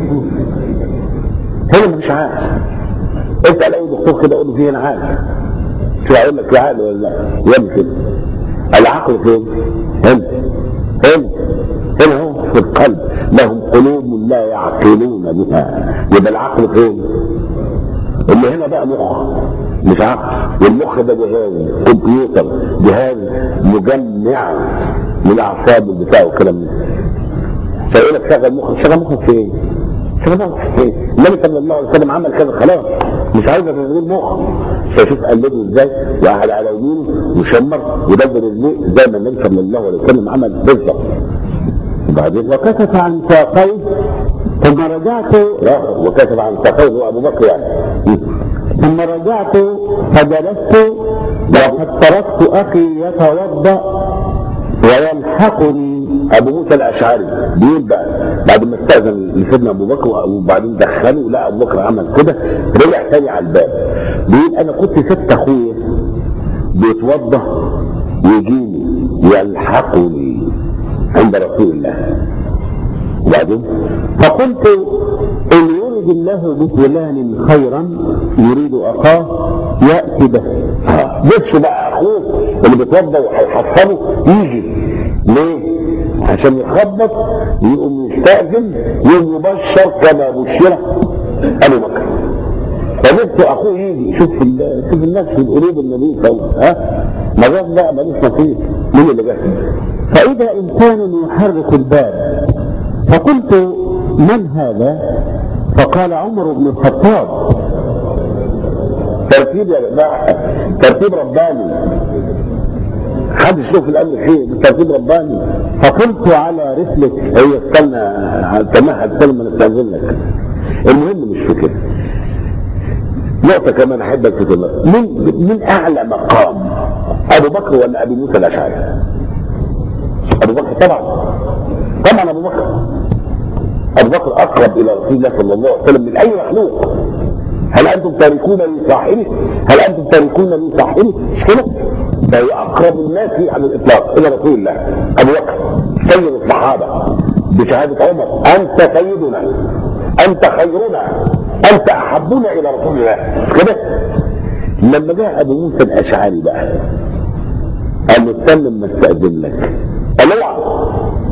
هنا مفيش عقل انت على اي دكتور كده قول له في هنا عقل شو هيقول لك في عقل ولا لا يعمل كده العقل فين؟ هنا هنا هنا هو في القلب لهم قلوب لا يعقلون بها يبقى العقل فين؟ اللي هنا بقى مخ مش عقل والمخ ده جهاز كمبيوتر جهاز مجمع للاعصاب بتاعه والكلام ده فيقول لك شغل مخك شغل مخك فين؟ شغل مخك فين؟ النبي صلى الله عليه وسلم عمل كذا خلاص مش عايز تشغيل مخ فشوف قلبه ازاي وقعد على يمينه وشمر ودبر رجليه زي ما النبي صلى الله عليه وسلم عمل بالظبط وبعدين وكشف عن ساقيه ثم رجعت وكتب عن ساقيه هو ابو بكر يعني ثم رجعت فجلست وقد تركت اخي يتوضا ويلحقني ابو موسى الاشعري بيقول بقى بعد ما استاذن لسيدنا ابو بكر وبعدين دخله لا ابو بكر عمل كده رجع تاني على الباب بيقول انا كنت سبت اخويا بيتوضا ويجيني يلحقني عند رسول الله وبعدين فقلت ان يرد الله بفلان خيرا يريد اخاه ياتي به بص بقى اخوه اللي بيتوضا وهيحصله يجي ليه؟ عشان يخبط يقوم يستأذن يقوم يبشر كما بشر ابو بكر فنفسه اخوه يجي شوف ال- شوف الناس في القلوب النبي صلى الله عليه وسلم ها ما جاش بقى ماليش نصيب مين اللي جاي؟ فاذا انسان يحرك الباب فقلت من هذا فقال عمر بن الخطاب ترتيب يا جماعه ترتيب رباني حد يشوف الامر فيه ترتيب رباني فقلت على رسلك هي استنى تمهد استنى ما نستاذن لك المهم مش في كده نقطة كمان أحبك في الله من من أعلى مقام أبو بكر ولا أبي موسى الأشعري؟ أبو بكر طبعا طبعا أبو بكر أبو بكر أقرب إلى رسول الله صلى الله عليه وسلم من أي مخلوق هل أنتم تاركون لي صاحبي؟ هل أنتم تاركون لي صاحبي؟ مش كده؟ فهو أقرب الناس على الإطلاق إلى رسول الله أبو بكر سيد الصحابة بشهادة عمر أنت سيدنا أنت خيرنا أنت أحبنا إلى رسول الله مش كده؟ لما جاء أبو موسى الأشعري بقى قال له استنى ما استأذن لك قال له اوعى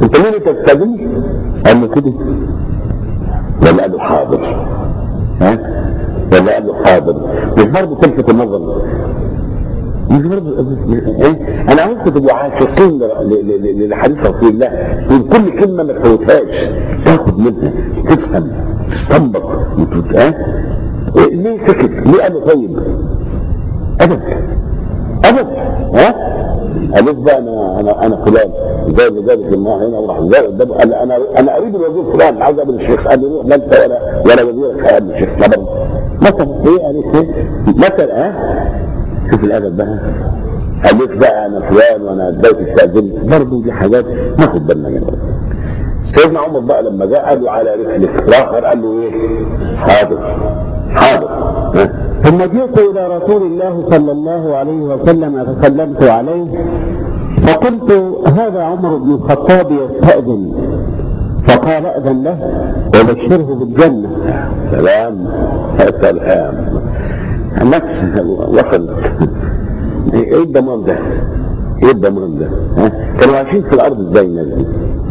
انت مين انت تستاذني؟ قال له كده ولا قال له حاضر ها ولا قال له حاضر مش برضه تلفت النظر مش برضه ايه انا عاوزكم تبقوا عاشقين ل- ل- ل- لحديث رسول الله من كل كلمه ما تفوتهاش تاخد منها تفهم تستنبط وتت- ها إيه ليه سكت؟ ليه قال له طيب؟ ابدا ابدا ها قالت بقى انا انا انا فلان زي اللي جابت الماء هنا وراح زي قدامه قال انا انا اريد الوزير فلان عاوز اقابل الشيخ قال لي روح لا انت ولا ولا وزيرك هيقابل الشيخ طبعا مثلا ايه قالت ايه؟ مثلا ها شوف الادب بقى قالت بقى انا فلان وانا ازاي تستاذن برضه دي حاجات ناخد بالنا منها سيدنا عمر بقى لما جاء قال له على رسلك الاخر قال له ايه؟ حاضر حاضر ها ثم جئت إلى رسول الله صلى الله عليه وسلم فسلمت عليه فقلت هذا عمر بن الخطاب يستأذن فقال أذن له وبشره بالجنة سلام سلام نفس وصل ايه الضمان ده؟ ايه الضمان ده؟ ها؟ كانوا عايشين في الارض ازاي الناس دي؟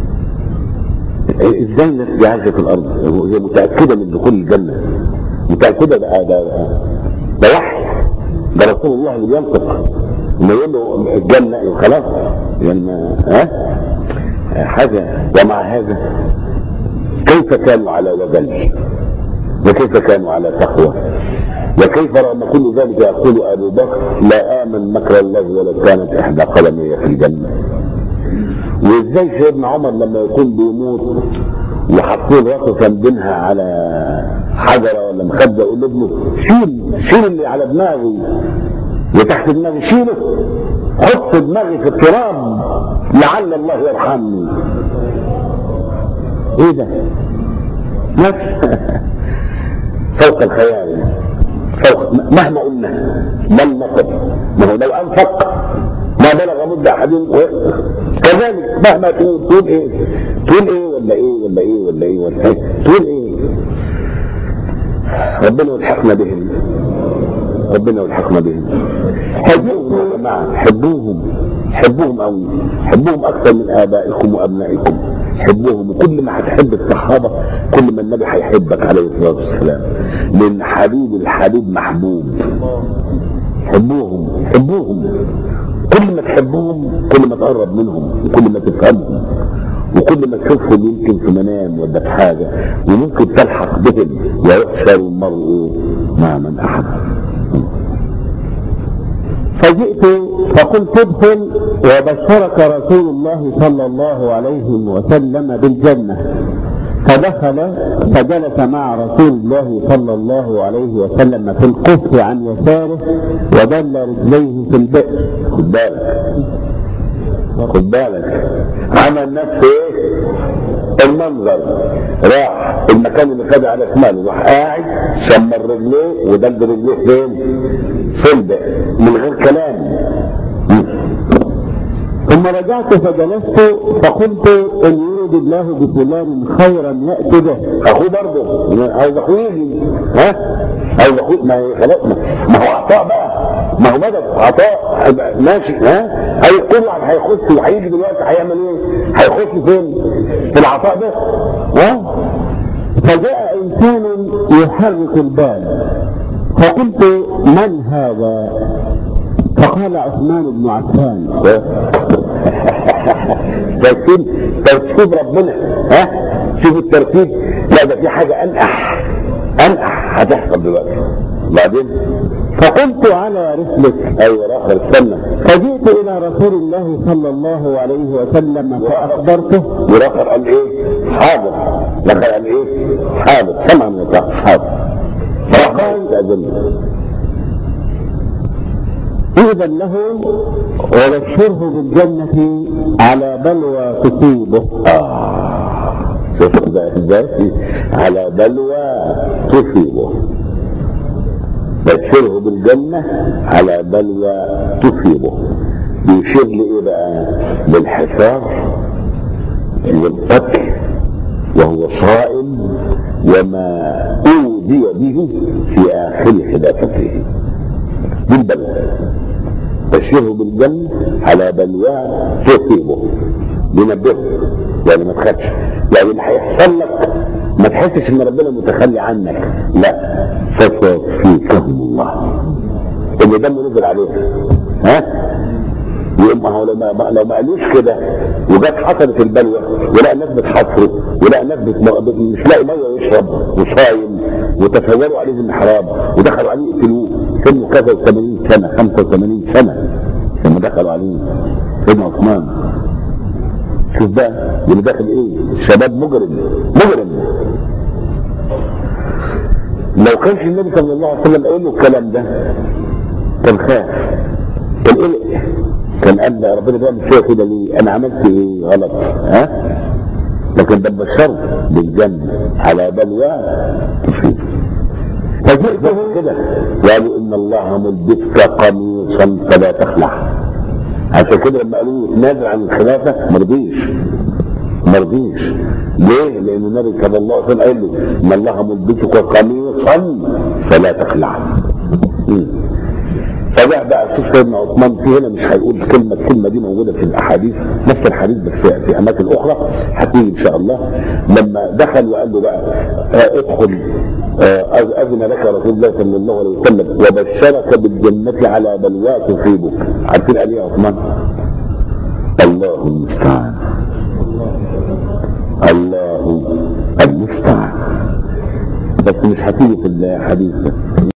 إيه- ازاي الناس دي عايشه في الارض؟ هي متاكده من دخول الجنه متاكده ده ده ده وحي ده رسول الله اللي بينطق لما يقول له الجنه خلاص يعني ما- ها؟ حاجه ومع هذا كيف كانوا على وجل وكيف كانوا على تقوى وكيف رغم كل ذلك يقول ابو بكر لا امن مكر الله ولو كانت احدى قدمي في الجنه وازاي سيدنا عمر لما يكون بيموت وحاطين راسه كان على حجره ولا مخده يقول لابنه شيل شيل اللي على دماغي وتحت دماغي شيله حط دماغي في التراب لعل الله يرحمني ايه ده؟ نفس فوق الخيال فوق مهما قلنا لن نقل ما هو لو انفق ما بلغ مد احد كذلك مهما تقول تقول ايه تقول ايه ولا ايه ولا ايه ولا ايه ولا ايه تقول ايه ربنا يلحقنا بهم ربنا يلحقنا بهم حبوهم يا جماعه حبوهم حبوهم قوي حبوهم اكثر من ابائكم وابنائكم حبوهم وكل ما هتحب الصحابه كل ما النبي هيحبك عليه الصلاه والسلام لان حبيب الحبيب محبوب حبوهم حبوهم كل ما تحبهم كل ما تقرب منهم وكل ما تفهمهم وكل ما تشوفهم يمكن في منام ولا في حاجه وممكن تلحق بهم ويحشر المرء مع من احب فجئت فقلت ادخل وبشرك رسول الله صلى الله عليه وسلم بالجنة فدخل فجلس مع رسول الله صلى الله عليه وسلم في القف عن يساره ودل رجليه في البئر خد بالك خد بالك عمل نفسه ايه المنظر راح المكان اللي خد على شماله راح قاعد شمر رجليه ودل رجليه فين في البئر من غير كلام ثم رجعت فجلست فقلت ان يرد الله بفلان خيرا ياتي به اخوه برضه عاوز اخوه يجي ها عاوز اخوه ما هي خلاص ما- ما هو عطاء بقى ما هو مدد عطاء هيبقى ماشي ها اي كل واحد هيخش وهيجي دلوقتي هيعمل ايه؟ هيخش فين؟ في العطاء ده ها؟ فجاء انسان يحرك البال فقلت من هذا فقال عثمان بن عفان ترتيب ترتيب ربنا ها شوف الترتيب لا ده في حاجه انقح انقح هتحصل دلوقتي بعدين فقلت على رسلك ايوه راخر استنى فجئت الى رسول الله صلى الله عليه وسلم فاخبرته وراخر قال ايه حاضر دخل قال ايه حاضر سمع من الله حاضر فقال استاذن إذن له وبشره بالجنة على بلوى تصيبه آه شوف بقى ازاي على بلوى تصيبه بشره بالجنة على بلوى تصيبه بيشير لإيه بقى؟ للحصار والقتل وهو صائم وما أوذي به في آخر خلافته بالبلوى بشره بالجنة على بلوى تصيبه بينبهه يعني ما تخافش يعني اللي هيحصل لك ما تحسش ان ربنا متخلي عنك لا فسيكفيكهم الله اللي دمه نزل عليها ها يبقى هو لو ما لو ما قالوش كده وجت حصلت البلوى ولقى الناس بتحفره ولقى الناس بت- مش لاقي ميه يشرب وصايم وتفولوا عليه بالمحراب ودخلوا عليه يقتلوه سنه كذا و80 سنه 85 سنه لما دخلوا عليه سيدنا عثمان شوف بقى اللي داخل ايه الشباب مجرم مجرم لو كانش النبي صلى الله عليه وسلم قال له الكلام ده كان خاف كان قلق كان قال ده ربنا بيعمل فيا كده ليه؟ انا عملت ايه غلط؟ ها؟ لكن ده بشره بالجنه على بلوى تصيب فجئته كده قالوا ان الله ملبسك قميصا فلا تخلع عشان كده لما قالوا نازل عن الخلافه ما رضيش ما رضيش ليه؟ لان النبي صلى الله عليه وسلم قال له ان الله ملبسك قميصا فلا تخلع مم. فبقى بقى شوف سيدنا عثمان في هنا مش هيقول كلمه الكلمه دي موجوده في الاحاديث نفس الحديث بس في- في اماكن اخرى هتيجي ان شاء الله لما دخل وقال له بقى آه، ادخل آه، أذ- اذن لك رسول الله صلى الله عليه وسلم وبشرك بالجنه على بلوى تصيبك عارفين قال ايه يا عثمان؟ الله المستعان الله المستعان بس مش هتيجي في الحديث ده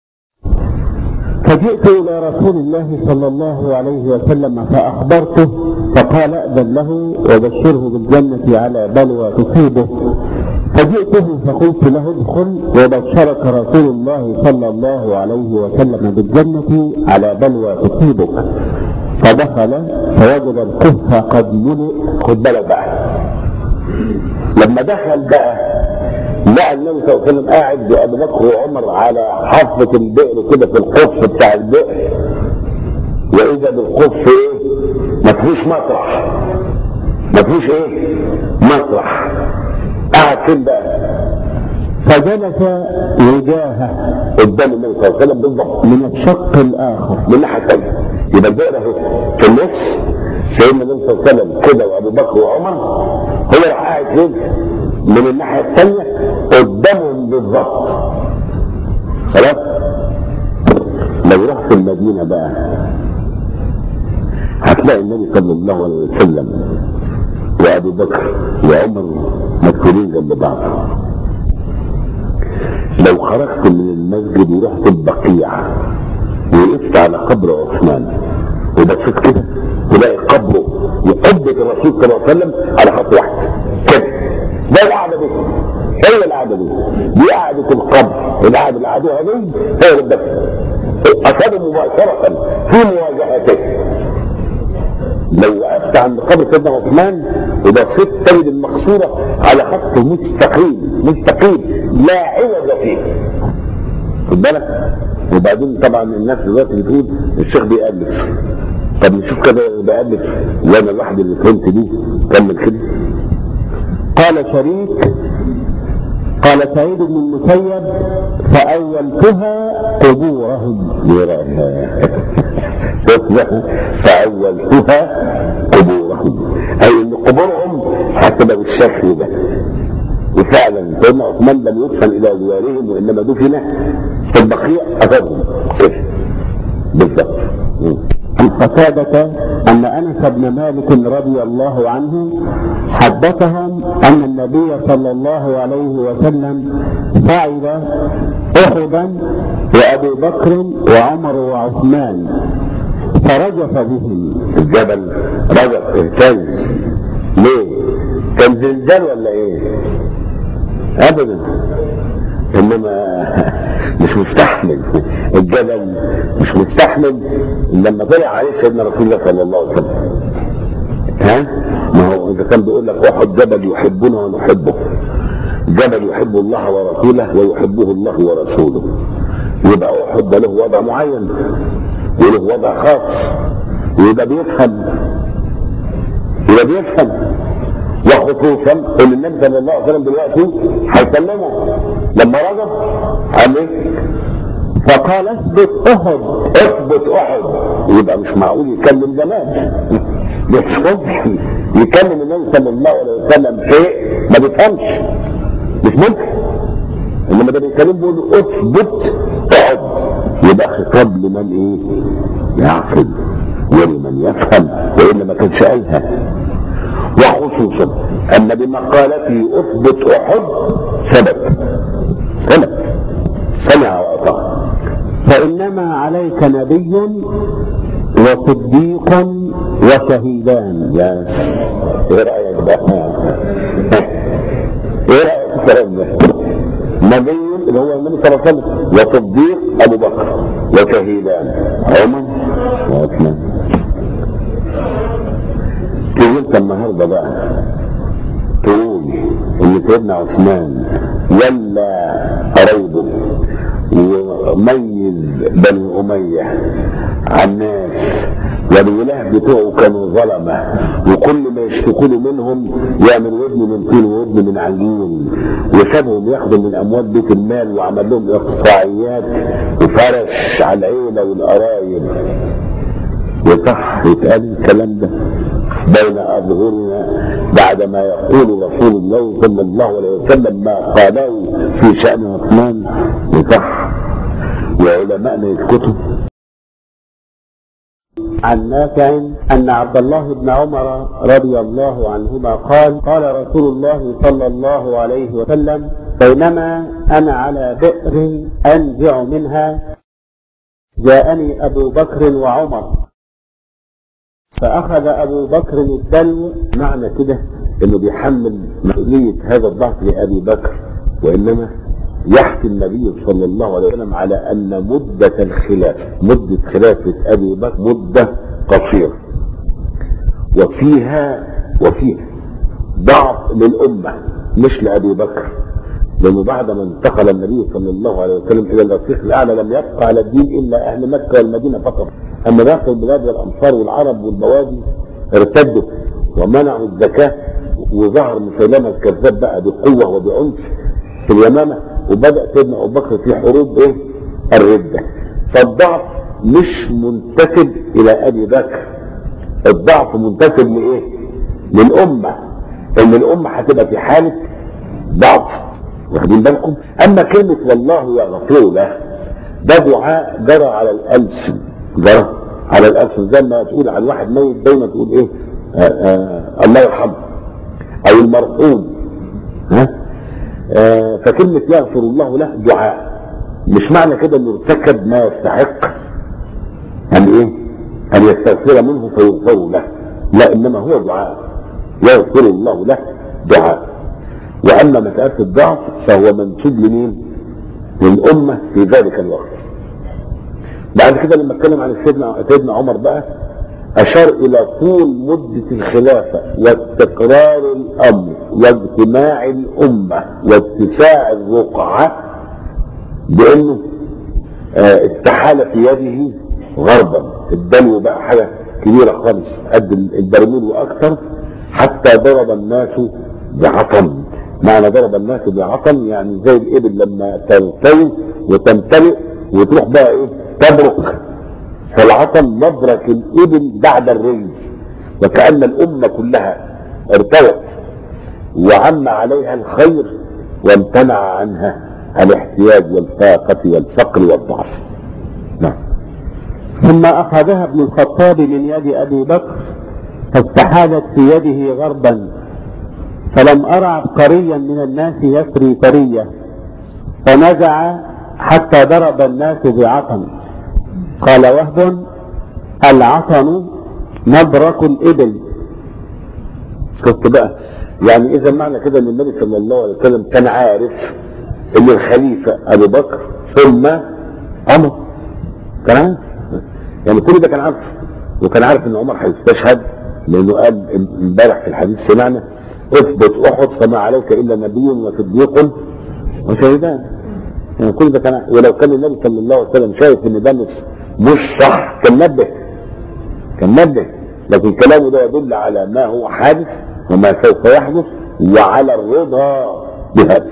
فجئت إلى رسول الله صلى الله عليه وسلم فأخبرته فقال أذن له وبشره بالجنة على بلوى تصيبه فجئته فقلت له ادخل وبشرك رسول الله صلى الله عليه وسلم بالجنة على بلوى تصيبك فدخل فوجد الكهف قد ملئ خد بالك بقى لما دخل بقى لقى النبي صلى الله عليه وسلم قاعد بأبو بكر وعمر على حافة البئر كده في القف بتاع البئر وإذا بالقف إيه؟ ما فيهوش مطرح ما فيهوش إيه؟ مطرح قاعد فين بقى؟ فجلس وجاهه قدام النبي صلى الله عليه وسلم بالضبط من الشق الآخر من الناحية الثانية يبقى البئر اهو في النص سيدنا النبي صلى الله عليه وسلم كده وابو بكر وعمر هو راح قاعد فين؟ من الناحية الثانية قدامهم بالظبط خلاص؟ لو رحت المدينة بقى هتلاقي النبي صلى الله عليه وسلم وابو بكر وعمر مدخولين جنب بعض لو خرجت من المسجد ورحت البقيع وقفت على قبر عثمان وبصيت كده تلاقي قبره وقبة الرسول صلى الله عليه وسلم على خط واحد كده ده القعدة دي هي القعدة دي دي قعدة القبر القعدة اللي قعدوها دي هي اللي بس أصابوا مباشرة في مواجهته لو وقفت عند قبر سيدنا عثمان وبصيت تجد المقصورة على خط مستقيم مستقيم لا عوج فيه خد بالك وبعدين طبعا الناس دلوقتي بتقول الشيخ بيألف طب نشوف كده بألف وانا الواحد اللي فهمت دي كمل كده قال شريك قال سعيد بن المسيب فأولتها قبورهم فأولتها قبورهم أي إن قبورهم هتبقى بالشكل ده وفعلا سيدنا عثمان لم يدفن إلى جوارهم وإنما دفن في البقيع أثرهم كده بالظبط مم. عن قتادة أن أنس بن مالك رضي الله عنه حدثهم أن النبي صلى الله عليه وسلم صعد أحدا وأبو بكر وعمر وعثمان فرجف بهم الجبل رجع اهتز ليه؟ كان زلزال ولا ايه؟ ابدا انما مش مستحمل الجبل مش مستحمل لما طلع عليه سيدنا رسول الله صلى الله عليه وسلم ها؟ ما هو اذا كان بيقول لك احد جبل يحبنا ونحبه جبل يحب الله ورسوله ويحبه الله ورسوله يبقى احد ده له وضع معين وله وضع خاص ويبقى بيفهم يبقى بيفهم وخصوصا ان النبي صلى الله عليه وسلم دلوقتي هيكلمه لما رجع قال ايه؟ فقال اثبت أحد اثبت احد يبقى مش معقول يتكلم زمان بيحفظش يكلم النبي صلى الله عليه وسلم شيء ما بيفهمش مش ممكن انما ده بيتكلم بيقول له اثبت اقعد يبقى خطاب لمن ايه؟ يعقل ولمن يفهم والا ما كانش قالها وخصوصا ان بمقالته اثبت احد ثبت ثبت سمع واطاع فإنما عليك نبي وصديق وشهيدان يا ايه رايك بقى؟ ايه رايك في الكلام ده؟ نبي اللي هو النبي صلى الله عليه وسلم وصديق ابو بكر وشهيدان عمر وعثمان تيجي انت النهارده بقى تقول ان سيدنا عثمان ولا قرايبه وميز بني اميه عن الناس والولاة بتوعه كانوا ظلمة وكل ما يشتكوا له منهم يعمل ودن من طين وودن من عجين وسابهم ياخدوا من اموال بيت المال وعمل لهم اقطاعيات وفرش على العيلة والقرايب وصح يتقال الكلام ده بين اظهرنا بعد ما يقول رسول الله صلى الله عليه وسلم ما قاله في شان عثمان وصح وعلمائنا يسكتوا عن نافع أن عبد الله بن عمر رضي الله عنهما قال قال رسول الله صلى الله عليه وسلم بينما أنا على بئر أنزع منها جاءني أبو بكر وعمر فأخذ أبو بكر الدلو معنى كده انه بيحمل مسؤولية هذا الضعف لأبي بكر وإنما يحكي النبي صلى الله عليه وسلم على أن مدة الخلافة مدة خلافة أبي بكر مدة قصيرة وفيها وفيها ضعف للأمة مش لأبي بكر لأنه بعد ما انتقل النبي صلى الله عليه وسلم إلى الرفيق الأعلى لم يبقى على الدين إلا أهل مكة والمدينة فقط أما باقي البلاد والأمصار والعرب والبوادي ارتدوا ومنعوا الزكاة وظهر مسيلمة الكذاب بقى بقوة وبعنف في اليمامة وبدأ سيدنا أبو بكر في حروب إيه؟ الردة فالضعف مش منتسب إلى أبي بكر الضعف منتسب لإيه؟ للأمة إن الأمة هتبقى في حالة ضعف واخدين بالكم؟ أما كلمة والله يغفر له ده دعاء جرى على الألسن جرى على الألسن زي ما تقول عن واحد ميت دايما تقول إيه؟ آآ آآ الله يرحمه أو المرحوم ها؟ آه فكلمة يغفر الله له دعاء مش معنى كده انه ارتكب ما يستحق ان ايه ان يستغفر منه فيغفر له لا انما هو دعاء يغفر الله له دعاء واما مسألة الضعف فهو منسوب لمين للأمة في ذلك الوقت بعد كده لما اتكلم عن سيدنا سيدنا عمر بقى أشار إلى طول مدة الخلافة واستقرار الأمر واجتماع الأمة واتساع الرقعة بأنه آه استحال في يده غربا الدلو بقى حاجة كبيرة خالص قد البرميل وأكثر حتى ضرب الناس بعطن معنى ضرب الناس بعطن يعني زي الإبل لما ترتوي وتمتلئ وتروح بقى إيه تبرك فالعطن مدرك الإبل بعد الري وكأن الأمة كلها ارتوت وعم عليها الخير وامتنع عنها الاحتياج والفاقة والفقر والضعف نعم ثم أخذها ابن الخطاب من يد أبي بكر فاستحالت في يده غربا فلم أرى عبقريا من الناس يسري سرية فنزع حتى ضرب الناس بعطن قال وهب العطن نبرك الإبل شفت بقى يعني اذا معنى كده ان النبي صلى الله عليه وسلم كان عارف ان الخليفه ابو بكر ثم عمر كان عارف يعني كل ده كان عارف وكان عارف ان عمر هيستشهد لانه قال امبارح في الحديث سمعنا اثبت احد فما عليك الا نبي وصديق وشهيدان يعني كل ده كان ولو كان النبي صلى الله عليه وسلم شايف ان ده مش مش صح كان نبه كان نبه لكن كلامه ده يدل على ما هو حادث وما سوف يحدث وعلى الرضا بهذا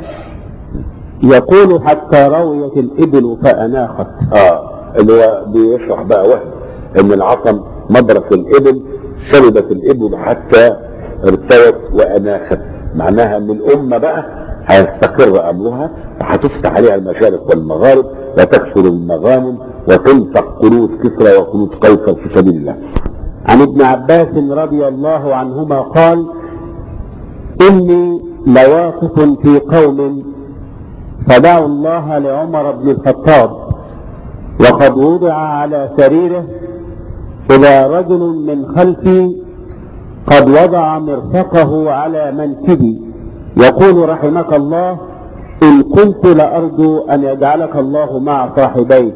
يقول حتى رويت الإبل فأناخت اه اللي هو بيشرح بقى وهم ان العصم مدرك الابل شربت الإبل حتى ارتوت وأناخت معناها أن الأمة بقى هيستقر أمرها وهتفتح عليها المشارق والمغارب وتكثر المغانم وتنفق كنوز كسرى وكنوز قيصر في سبيل الله عن ابن عباس رضي الله عنهما قال إني لواقف في قوم فدعوا الله لعمر بن الخطاب وقد وضع على سريره إذا رجل من خلفي قد وضع مرفقه على منكبي يقول رحمك الله إن كنت لأرجو أن يجعلك الله مع صاحبيك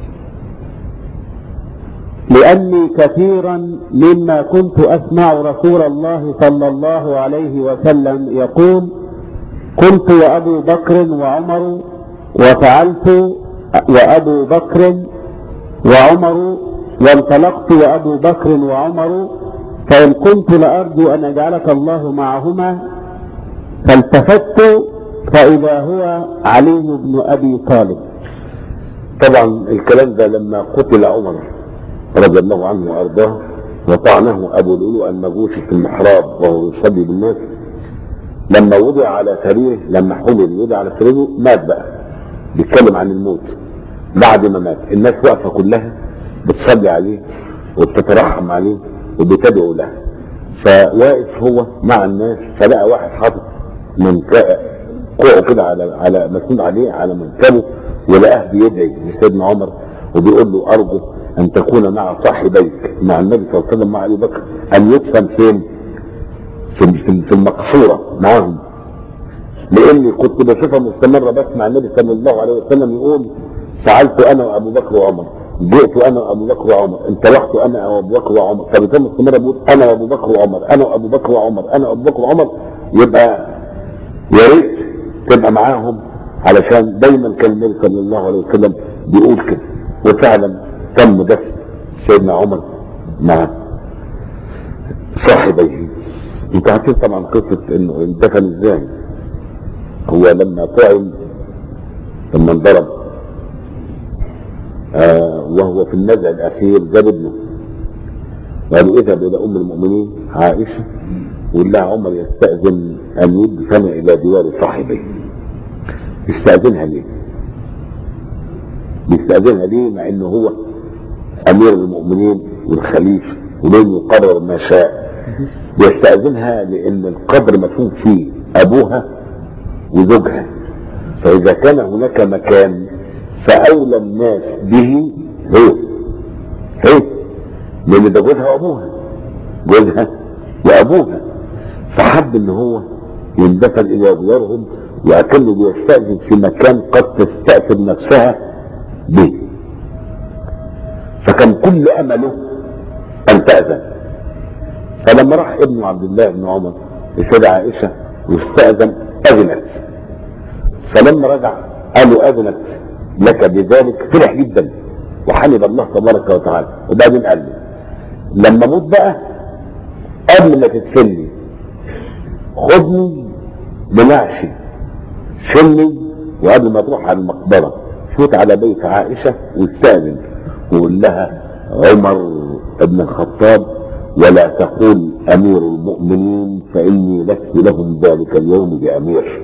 لأني كثيرا مما كنت أسمع رسول الله صلى الله عليه وسلم يقول كنت وأبو بكر وعمر وفعلت وأبو بكر وعمر وانطلقت وأبو بكر وعمر فإن كنت لأرجو أن يجعلك الله معهما فالتفت فإذا هو علي بن أبي طالب طبعا الكلام ده لما قتل عمر رضي الله عنه وارضاه وطعنه ابو لؤلؤ المجوسي في المحراب وهو يصلي بالناس لما وضع على سريره لما حمل وضع على سريره مات بقى بيتكلم عن الموت بعد ما مات الناس واقفه كلها بتصلي عليه وبتترحم عليه وبتدعو له فواقف هو مع الناس فلقى واحد حاطط من كوعه كده على على مسنود عليه على منكبه ولقاه بيدعي لسيدنا عمر وبيقول له ارجو ان تكون مع صاحبيك مع النبي صلى الله عليه وسلم مع ابي بكر ان يدفن فين؟ في في في المقصوره معاهم لاني كنت بشوفها مستمره بسمع النبي صلى الله عليه وسلم يقول فعلت انا وابو بكر وعمر جئت انا وابو بكر وعمر انطلقت انا وابو بكر وعمر فبكان مستمره بيقول انا وابو بكر وعمر انا وابو بكر وعمر انا وابو بكر وعمر يبقى يا ريت تبقى معاهم علشان دايما كان النبي صلى الله عليه وسلم بيقول كده وفعلا تم دفن سيدنا عمر مع صاحبيه انت عارفين طبعا قصه انه اندفن ازاي هو لما طعن لما انضرب آه وهو في النزع الاخير جاب ابنه قالوا اذهب الى ام المؤمنين عائشه وقال لها عمر يستاذن ان يدفن الى ديار صاحبيه يستاذنها ليه؟ يستاذنها ليه مع انه هو امير المؤمنين والخليفه ولن يقرر ما شاء يستاذنها لان القبر مدفون فيه ابوها وزوجها فاذا كان هناك مكان فاولى الناس به هو هي لان ده جوزها وابوها جوزها وابوها فحب ان هو يندفن الى ديارهم وأكنه بيستأذن في مكان قد تستأثر نفسها به فكان كل أمله أن تأذن فلما راح ابن عبد الله بن عمر لسيدة عائشة واستأذن أذنت فلما رجع قالوا أذنت لك بذلك فرح جدا وحمد الله تبارك وتعالى وبعدين قال لي لما اموت بقى قبل ما تدفني خدني بنعشي شلني وقبل ما تروح على المقبرة فوت على بيت عائشة واستأذن وقول لها عمر ابن الخطاب ولا تقول أمير المؤمنين فإني لست لهم ذلك اليوم بأمير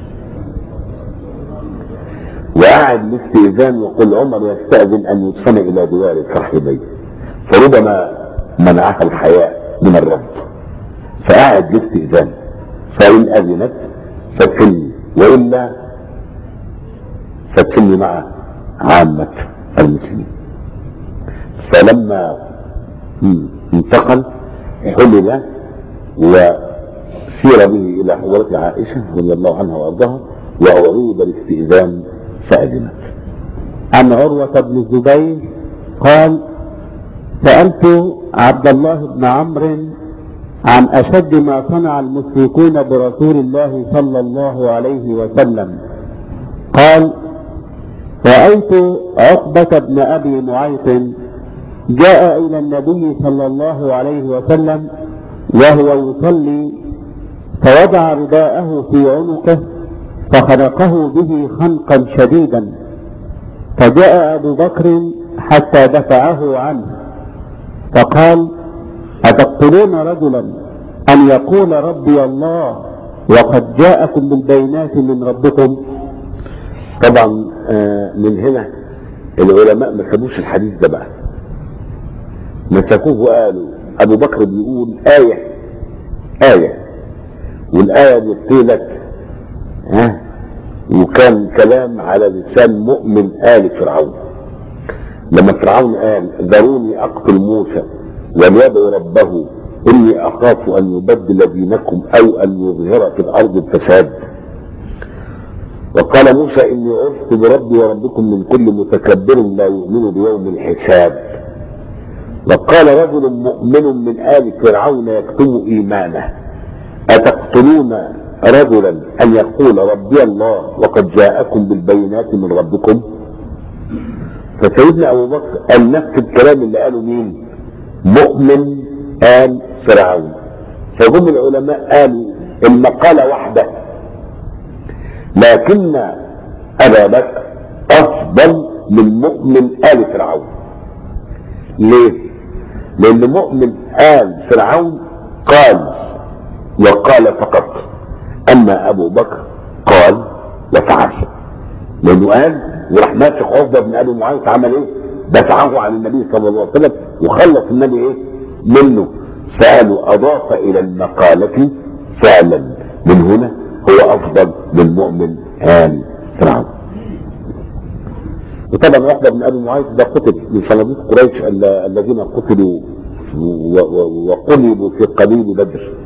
وقعد الاستئذان وقل عمر يستأذن أن يدفن إلى دوار صاحبيه فربما منعها الحياء من الرفض فقعد الاستئذان فإن أذنت فادخلني وإلا فادخلني مع عامة المسلمين فلما انتقل حمل وسير به إلى حضرة عائشة رضي الله عنها وأرضاها وأريد الاستئذان فأذنت عن عروة بن الزبير قال سألت عبد الله بن عمرو عن أشد ما صنع المشركون برسول الله صلى الله عليه وسلم قال رأيت عقبة بن أبي معيط جاء إلى النبي صلى الله عليه وسلم وهو يصلي فوضع رداءه في عنقه فخنقه به خنقا شديدا فجاء أبو بكر حتى دفعه عنه فقال أتقتلون رجلا أن يقول ربي الله وقد جاءكم بالبينات من ربكم طبعا آه، من هنا العلماء ما سابوش الحديث ده بقى مسكوه وقالوا ابو بكر بيقول آية آية والآية دي قيلت ها وكان كلام على لسان مؤمن آل فرعون لما فرعون قال ذروني أقتل موسى وليدعو ربه إني أخاف أن يبدل دينكم أو أن يظهر في الأرض الفساد وقال موسى إني عرفت بربي وربكم من كل متكبر لا يؤمن بيوم الحساب وقال رجل مؤمن من آل فرعون يكتم إيمانه أتقتلون رجلا أن يقول ربي الله وقد جاءكم بالبينات من ربكم فسيدنا أبو بكر قال نفس الكلام اللي قاله مين مؤمن آل فرعون فهم العلماء قالوا المقالة واحدة لكن أبا بكر أفضل من مؤمن آل فرعون ليه؟ لأن مؤمن آل فرعون قال وقال فقط أما أبو بكر قال وفعل لأنه قال وراح ماسك عقبة بن أبي معاوية عمل إيه؟ دفعه عن النبي صلى الله عليه وسلم وخلص النبي إيه؟ منه سألوا أضاف إلى المقالة فعلا من هنا هو أفضل من مؤمن آل فرعون وطبعا عقبة بن أبي معاوية ده قتل من صناديق قريش ال- الذين قتلوا و- و- وقلبوا في قبيل بدر